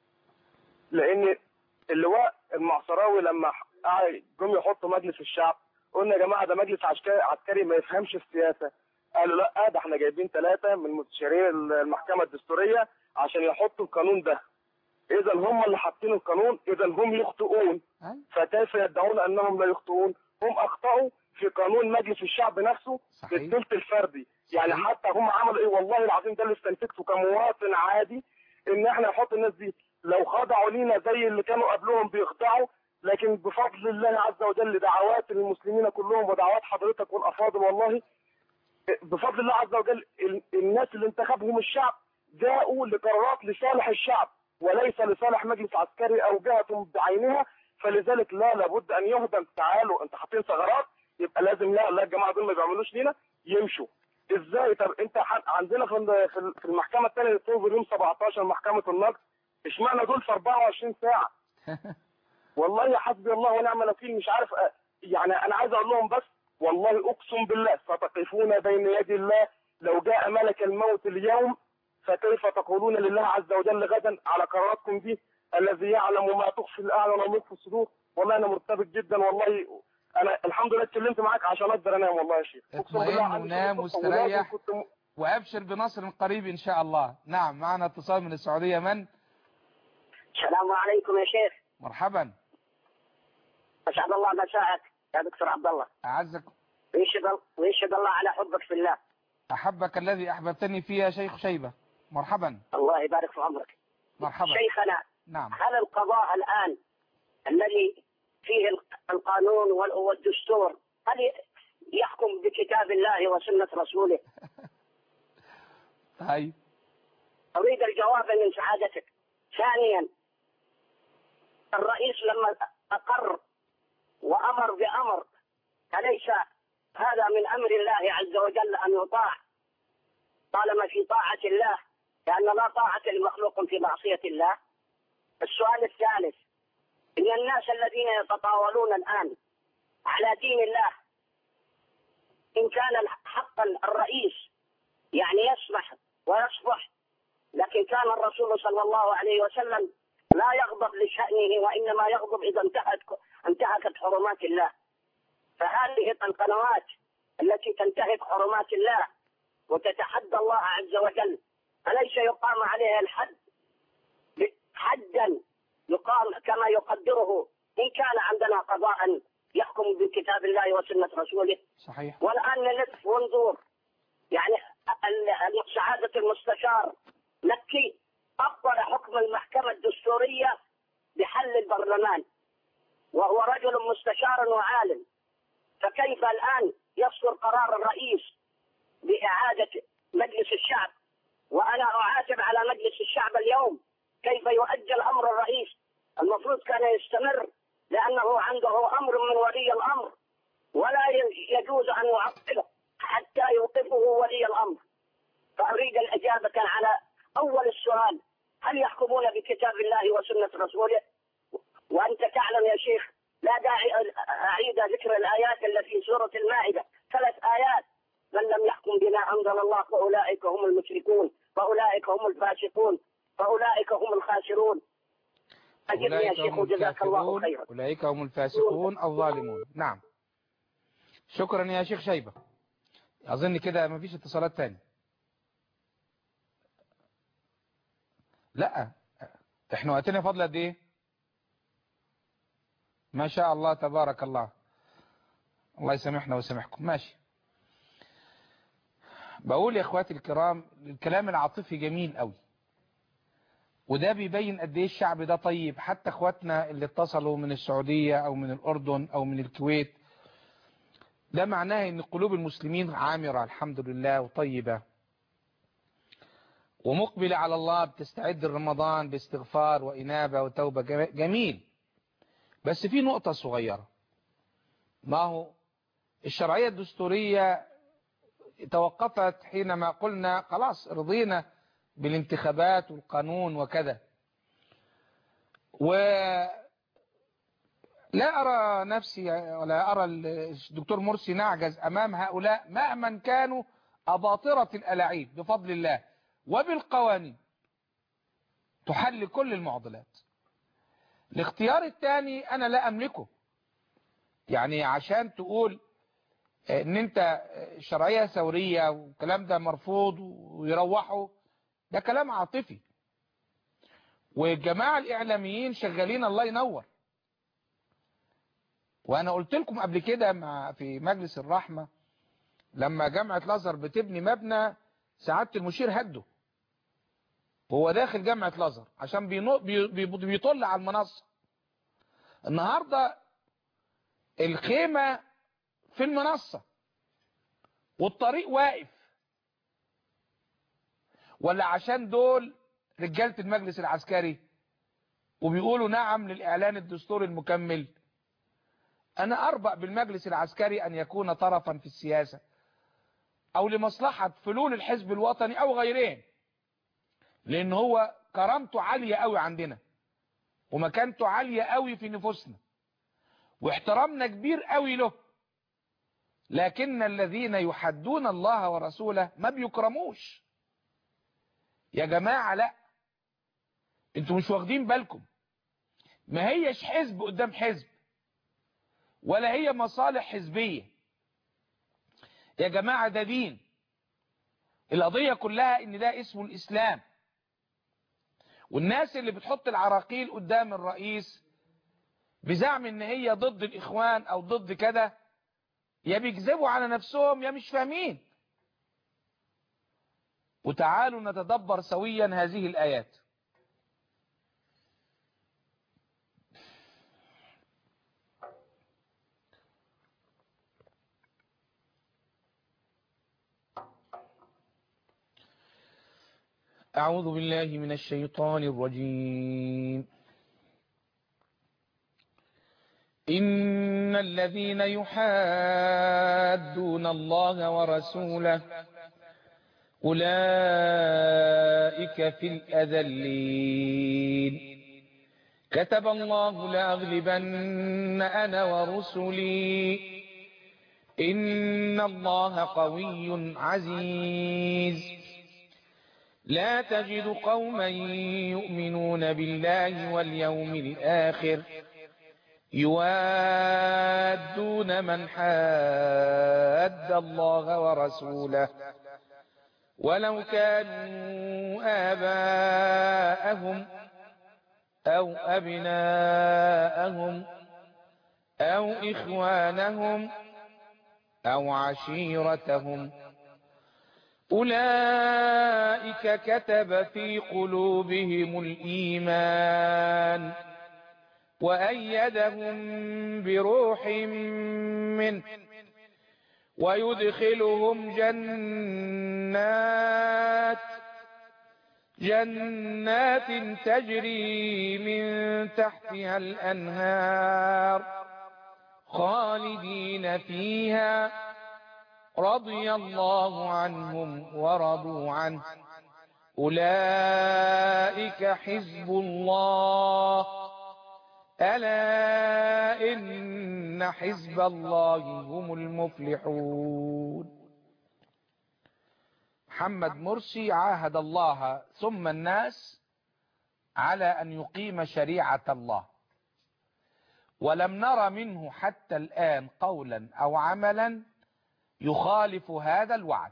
لان اللواء المعصراوي لما قعد- جم يحطوا مجلس الشعب قلنا يا جماعة ده مجلس عسكري عسكري ما يفهمش السياسة قالوا لا ده احنا جايبين ثلاثة من مستشارين المحكمة الدستورية عشان يحطوا القانون ده اذا هم اللي حاطين القانون اذا هم يخطئون أي فكيف يدعون انهم لا يخطئون هم اخطاوا في قانون مجلس الشعب نفسه صحيح. بالثلث الفردي يعني صحيح. حتى هم عملوا ايه والله العظيم ده اللي استنتجته كمواطن عادي ان احنا نحط الناس دي لو خضعوا لينا زي اللي كانوا قبلهم بيخضعوا لكن بفضل الله عز وجل دعوات المسلمين كلهم ودعوات حضرتك والافاضل والله بفضل الله عز وجل ال- الناس اللي انتخبهم الشعب جاءوا لقرارات لصالح الشعب وليس لصالح مجلس عسكري او جهة بعينها فلذلك لا لابد ان يهدم تعالوا انت حاطين ثغرات يبقى لازم لا لا الجماعه دول ما بيعملوش لينا يمشوا ازاي طب انت ح- عندنا في ال- في ال- في المحكمه الثانيه اللي بتنظر يوم 17 محكمه النقد اشمعنى دول في 24 ساعه والله يا حسبي الله ونعم الوكيل مش عارف أ- يعني انا عايز اقول لهم بس والله اقسم بالله ستقفون بين يدي الله لو جاء ملك الموت اليوم فكيف تقولون لله عز وجل غدا على قراراتكم دي الذي يعلم ما تخفي الاعين وما تخفي الصدور والله انا مرتبك جدا والله انا الحمد لله اتكلمت معاك عشان اقدر انام والله يا شيخ اقسم اطمئن بالله عندي ونام شغل الصبح واستريح. ولازم كنت م- وأبشر بنصر قريب إن شاء الله نعم معنا اتصال من السعودية من السلام عليكم يا شيخ مرحبا اسعد الله مساءك يا دكتور عبد الله أعزك ويشهد ويشهد الله على حبك في الله أحبك الذي أحببتني فيه يا شيخ شيبة مرحبا الله يبارك في عمرك مرحبا شيخنا نعم هل القضاء الآن الذي فيه الق- القانون وال- والدستور هل يحكم بكتاب الله وسنة رسوله طيب أريد الجواب من سعادتك ثانيا الرئيس لما أقر وأمر بأمر أليس هذا من أمر الله عز وجل أن يطاع طالما في طاعة الله لأن لا طاعة لمخلوق في معصية الله السؤال الثالث إن الناس الذين يتطاولون الآن على دين الله إن كان حقا الرئيس يعني يسمح ويصفح لكن كان الرسول صلى الله عليه وسلم لا يغضب لشأنه وإنما يغضب إذا انتهت انتهكت حرمات الله فهذه القنوات التي تنتهك حرمات الله وتتحدى الله عز وجل أليس يقام عليها الحد حدا يقام كما يقدره إن كان عندنا قضاء يحكم بكتاب الله وسنة رسوله صحيح والآن نلف وندور يعني ال- ال- سعادة المستشار مكي أبطل حكم المحكمة الدستورية بحل البرلمان وهو رجل مستشار وعالم فكيف الآن يصدر قرار الرئيس بإعادة مجلس الشعب وأنا أعاتب على مجلس الشعب اليوم كيف يؤجل أمر الرئيس المفروض كان يستمر لأنه عنده أمر من ولي الأمر ولا يجوز أن يعطله حتى يوقفه ولي الأمر فأريد الإجابة على أول السؤال هل يحكمون بكتاب الله وسنة رسوله وأنت تعلم يا شيخ لا داعي أعيد ذكر الآيات التي في سورة المائدة ثلاث آيات من لم يحكم بما أنزل الله فأولئك هم المشركون فأولئك هم الفاسقون فأولئك هم الخاسرون أجبني يا أولئك شيخ هم وجزاك الله الكافرون خيرا أولئك هم الفاسقون الظالمون نعم شكرا يا شيخ شيبة أظن كده مفيش اتصالات تاني لا احنا وقتنا فضل قد ايه ما شاء الله تبارك الله الله يسامحنا ويسامحكم ماشي بقول يا اخواتي الكرام الكلام العاطفي جميل قوي وده بيبين قد ايه الشعب ده طيب حتى اخواتنا اللي اتصلوا من السعودية او من الاردن او من الكويت ده معناه ان قلوب المسلمين عامرة الحمد لله وطيبة ومقبلة على الله بتستعد رمضان باستغفار وإنابة وتوبة جميل بس في نقطة صغيرة ما هو الشرعية الدستورية توقفت حينما قلنا خلاص رضينا بالانتخابات والقانون وكذا و لا أرى نفسي ولا أرى الدكتور مرسي نعجز أمام هؤلاء مهما كانوا أباطرة الألاعيب بفضل الله وبالقوانين تحل كل المعضلات الاختيار الثاني أنا لا أملكه يعني عشان تقول ان انت شرعية ثورية والكلام ده مرفوض ويروحوا ده كلام عاطفي والجماعة الاعلاميين شغالين الله ينور وانا قلت لكم قبل كده مع في مجلس الرحمة لما جامعة الازهر بتبني مبنى سعادة المشير هده وهو داخل جامعة الازهر عشان بينو- بي- بي- بيطل على المنصة النهاردة الخيمة في المنصة والطريق واقف ولا عشان دول رجالة المجلس العسكري وبيقولوا نعم للإعلان الدستوري المكمل أنا أربأ بالمجلس العسكري أن يكون طرفا في السياسة أو لمصلحة فلول الحزب الوطني أو غيرهم لأن هو كرامته عالية قوي عندنا ومكانته عالية قوي في نفوسنا واحترامنا كبير قوي له لكن الذين يحدون الله ورسوله ما بيكرموش يا جماعة لا انتوا مش واخدين بالكم ما هيش حزب قدام حزب ولا هي مصالح حزبية يا جماعة ده دين القضية كلها ان ده اسمه الاسلام والناس اللي بتحط العراقيل قدام الرئيس بزعم ان هي ضد الاخوان او ضد كده يا بيكذبوا على نفسهم يا مش فاهمين وتعالوا نتدبر سويا هذه الآيات أعوذ بالله من الشيطان الرجيم إن الذين يحادون الله ورسوله أولئك في الأذلين كتب الله لأغلبن أنا ورسلي إن الله قوي عزيز لا تجد قوما يؤمنون بالله واليوم الآخر يوادون من حاد الله ورسوله ولو كانوا آباءهم أو أبناءهم أو إخوانهم أو عشيرتهم أولئك كتب في قلوبهم الإيمان وأيدهم بروح منه ويدخلهم جنات جنات تجري من تحتها الأنهار خالدين فيها رضي الله عنهم ورضوا عنه أولئك حزب الله ألا إن حزب الله هم المفلحون محمد مرسي عاهد الله ثم الناس على أن يقيم شريعة الله ولم نر منه حتى الآن قولا أو عملا يخالف هذا الوعد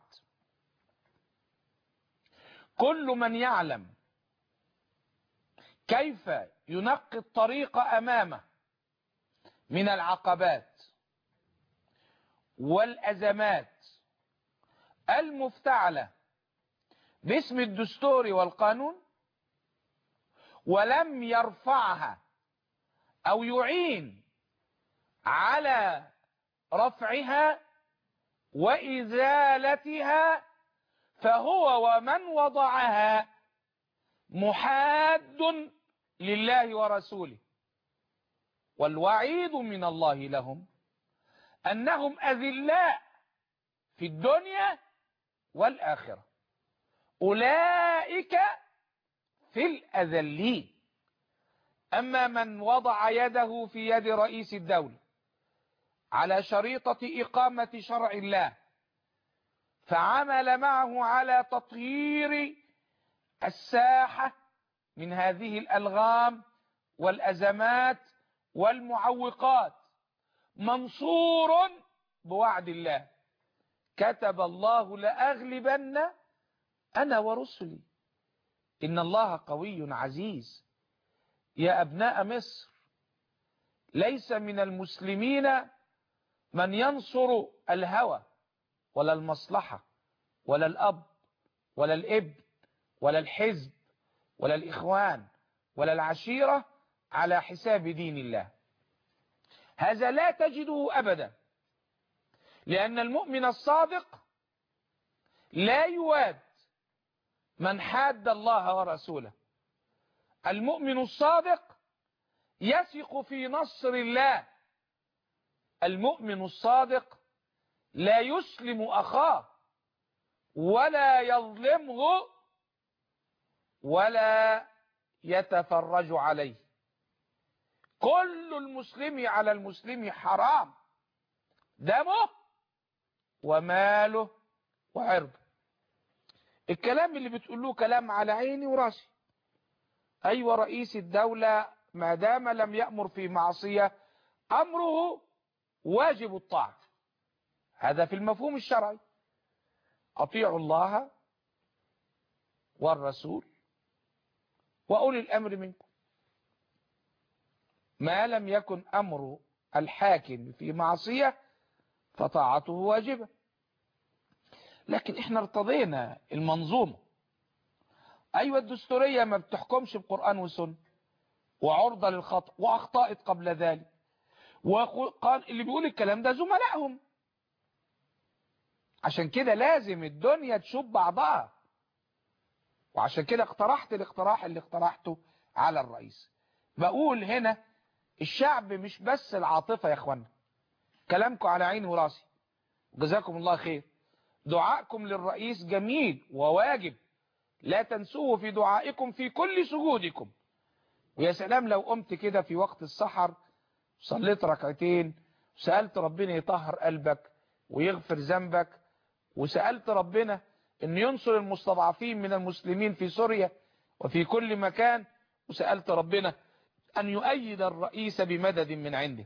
كل من يعلم كيف ينقي الطريق أمامه من العقبات والأزمات المفتعلة باسم الدستور والقانون ولم يرفعها أو يعين على رفعها وإزالتها فهو ومن وضعها محاد لله ورسوله والوعيد من الله لهم أنهم أذلاء في الدنيا والآخرة أولئك في الأذلين أما من وضع يده في يد رئيس الدولة على شريطة إقامة شرع الله فعمل معه على تطهير الساحة من هذه الألغام والأزمات والمعوقات منصور بوعد الله كتب الله لأغلبن أنا ورسلي إن الله قوي عزيز يا أبناء مصر ليس من المسلمين من ينصر الهوى ولا المصلحة ولا الأب ولا الابن ولا الحزب ولا الإخوان ولا العشيرة على حساب دين الله هذا لا تجده أبدا لأن المؤمن الصادق لا يواد من حاد الله ورسوله المؤمن الصادق يثق في نصر الله المؤمن الصادق لا يسلم أخاه ولا يظلمه ولا يتفرج عليه كل المسلم على المسلم حرام دمه وماله وعرضه الكلام اللي بتقولوه كلام على عيني وراسي أيوة رئيس الدولة ما دام لم يأمر في معصية أمره واجب الطاعة هذا في المفهوم الشرعي أطيعوا الله والرسول وأولي الأمر منكم ما لم يكن أمر الحاكم في معصية فطاعته واجبة لكن احنا ارتضينا المنظومة ايوه الدستورية ما بتحكمش بقرآن وسنة وعرضة للخطأ واخطأت قبل ذلك وقال اللي بيقول الكلام ده زملائهم عشان كده لازم الدنيا تشوف بعضها وعشان كده اقترحت الاقتراح اللي اقترحته على الرئيس بقول هنا الشعب مش بس العاطفة يا اخوانا كلامكم على عيني وراسي جزاكم الله خير دعائكم للرئيس جميل وواجب لا تنسوه في دعائكم في كل سجودكم ويا سلام لو قمت كده في وقت السحر صليت ركعتين وسألت ربنا يطهر قلبك ويغفر ذنبك وسألت ربنا ان ينصر المستضعفين من المسلمين في سوريا وفي كل مكان وسألت ربنا ان يؤيد الرئيس بمدد من عنده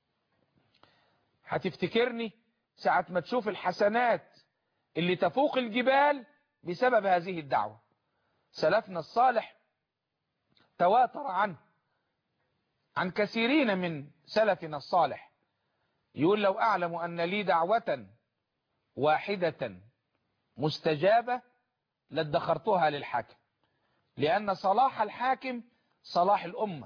هتفتكرني ساعة ما تشوف الحسنات اللي تفوق الجبال بسبب هذه الدعوة سلفنا الصالح تواتر عنه عن كثيرين من سلفنا الصالح يقول لو أعلم أن لي دعوة واحدة مستجابة لادخرتها للحاكم لأن صلاح الحاكم صلاح الأمة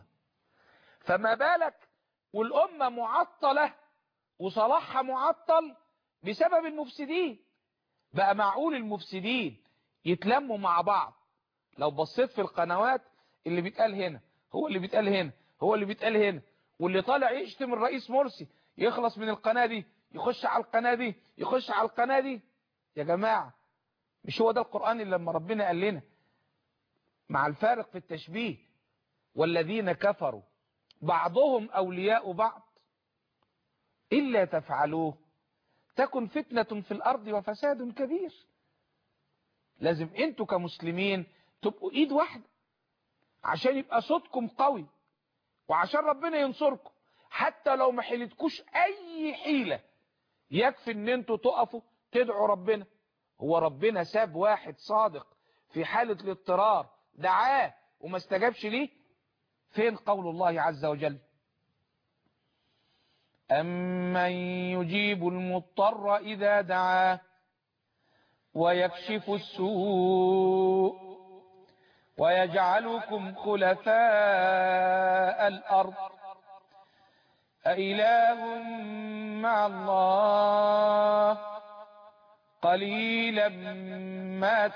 فما بالك والأمة معطلة وصلاحها معطل بسبب المفسدين بقى معقول المفسدين يتلموا مع بعض لو بصيت في القنوات اللي بيتقال هنا هو اللي بيتقال هنا هو اللي بيتقال هنا واللي طالع يشتم الرئيس مرسي يخلص من القناة دي يخش على القناة دي يخش على القناة دي يا جماعة مش هو ده القرآن اللي لما ربنا قال لنا مع الفارق في التشبيه والذين كفروا بعضهم أولياء بعض إلا تفعلوه تكن فتنة في الأرض وفساد كبير لازم انتوا كمسلمين تبقوا ايد واحدة عشان يبقى صوتكم قوي وعشان ربنا ينصركم حتى لو ما حيلتكوش اي حيلة يكفي ان انتوا تقفوا تدعوا ربنا هو ربنا ساب واحد صادق في حالة الاضطرار دعاه وما استجابش ليه فين قول الله عز وجل أمن يجيب المضطر إذا دعاه ويكشف السوء ويجعلكم خلفاء الأرض أإله مع الله قليلا ما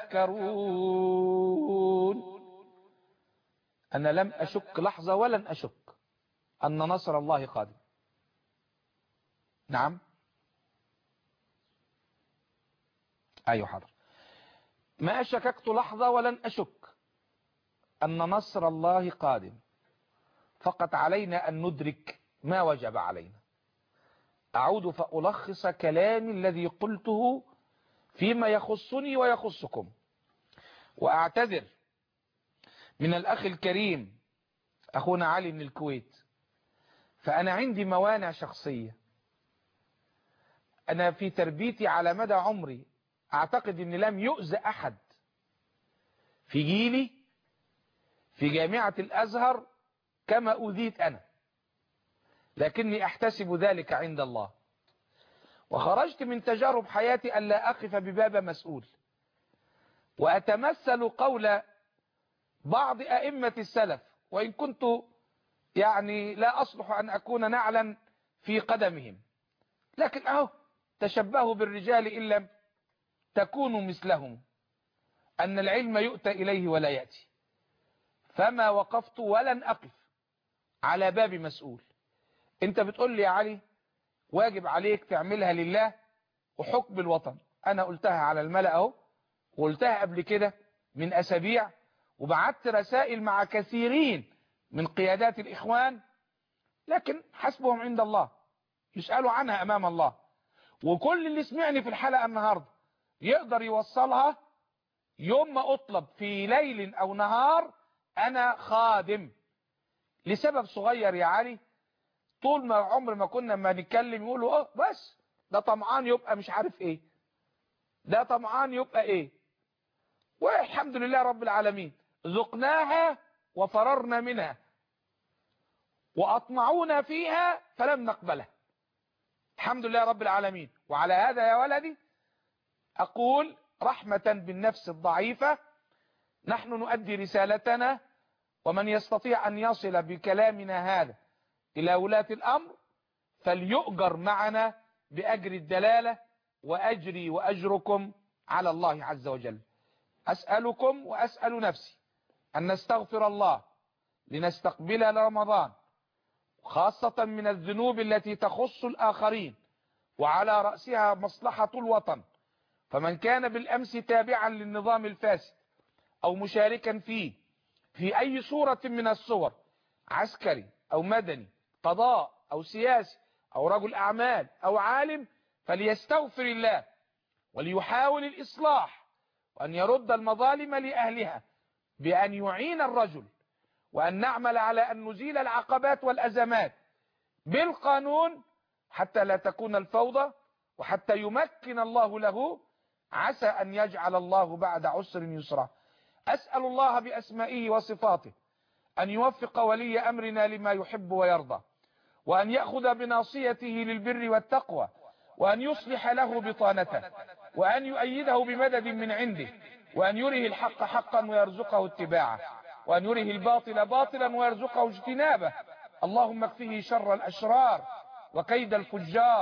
تذكرون أنا لم أشك لحظة ولن أشك أن نصر الله قادم نعم أيوة حاضر ما شككت لحظة ولن أشك أن نصر الله قادم فقط علينا أن ندرك ما وجب علينا أعود فألخص كلامي الذي قلته فيما يخصني ويخصكم وأعتذر من الأخ الكريم أخونا علي من الكويت فأنا عندي موانع شخصية أنا في تربيتي على مدى عمري أعتقد أن لم يؤذى أحد في جيلي في جامعة الأزهر كما أوذيت أنا لكني أحتسب ذلك عند الله وخرجت من تجارب حياتي أن لا أقف بباب مسؤول وأتمثل قول بعض أئمة السلف وإن كنت يعني لا أصلح أن أكون نعلا في قدمهم لكن أهو تشبهوا بالرجال إن لم تكونوا مثلهم أن العلم يؤتى إليه ولا يأتي فما وقفت ولن أقف على باب مسؤول انت بتقول لي يا علي واجب عليك تعملها لله وحكم الوطن انا قلتها على الملأ اهو وقلتها قبل كده من اسابيع وبعت رسائل مع كثيرين من قيادات الاخوان لكن حسبهم عند الله يسألوا عنها امام الله وكل اللي سمعني في الحلقة النهاردة يقدر يوصلها يوم ما اطلب في ليل او نهار انا خادم لسبب صغير يا علي طول ما عمر ما كنا ما نتكلم يقولوا اه بس ده طمعان يبقى مش عارف ايه ده طمعان يبقى ايه والحمد لله رب العالمين ذقناها وفررنا منها وأطمعونا فيها فلم نقبلها الحمد لله رب العالمين وعلى هذا يا ولدي أقول رحمة بالنفس الضعيفة نحن نؤدي رسالتنا ومن يستطيع أن يصل بكلامنا هذا إلى ولاة الأمر فليؤجر معنا بأجر الدلالة وأجري وأجركم على الله عز وجل أسألكم وأسأل نفسي أن نستغفر الله لنستقبل رمضان خاصة من الذنوب التي تخص الآخرين وعلى رأسها مصلحة الوطن فمن كان بالأمس تابعا للنظام الفاسد أو مشاركا فيه في أي صورة من الصور عسكري أو مدني قضاء أو سياسي أو رجل أعمال أو عالم فليستغفر الله وليحاول الإصلاح وأن يرد المظالم لأهلها بأن يعين الرجل وأن نعمل على أن نزيل العقبات والأزمات بالقانون حتى لا تكون الفوضى وحتى يمكن الله له عسى أن يجعل الله بعد عسر يسرا أسأل الله بأسمائه وصفاته أن يوفق ولي أمرنا لما يحب ويرضى وأن يأخذ بناصيته للبر والتقوى وأن يصلح له بطانته وأن يؤيده بمدد من عنده وأن يره الحق حقا ويرزقه اتباعه وأن يره الباطل باطلا ويرزقه اجتنابه اللهم اكفه شر الأشرار وكيد الفجار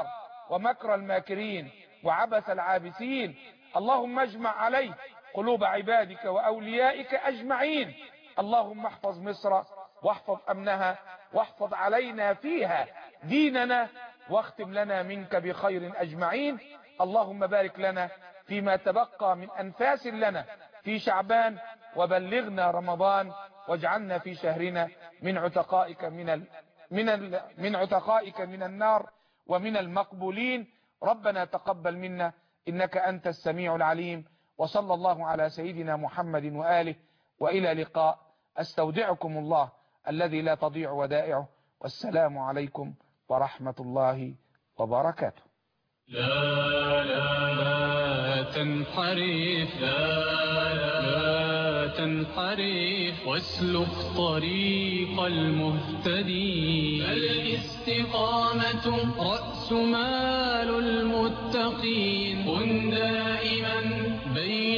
ومكر الماكرين وعبث العابثين اللهم اجمع عليه قلوب عبادك وأوليائك أجمعين اللهم احفظ مصر واحفظ أمنها واحفظ علينا فيها ديننا واختم لنا منك بخير أجمعين اللهم بارك لنا فيما تبقى من أنفاس لنا في شعبان وبلغنا رمضان واجعلنا في شهرنا من عتقائك من ال... من ال... من عتقائك من النار ومن المقبولين ربنا تقبل منا إنك أنت السميع العليم وصلى الله على سيدنا محمد وآله وإلى لقاء أستودعكم الله الذي لا تضيع ودائعه والسلام عليكم ورحمة الله وبركاته لا لا لا تنحرف لا لا لا تنحرف واسلك طريق المهتدين الاستقامة رأس مال المتقين كن دائما بين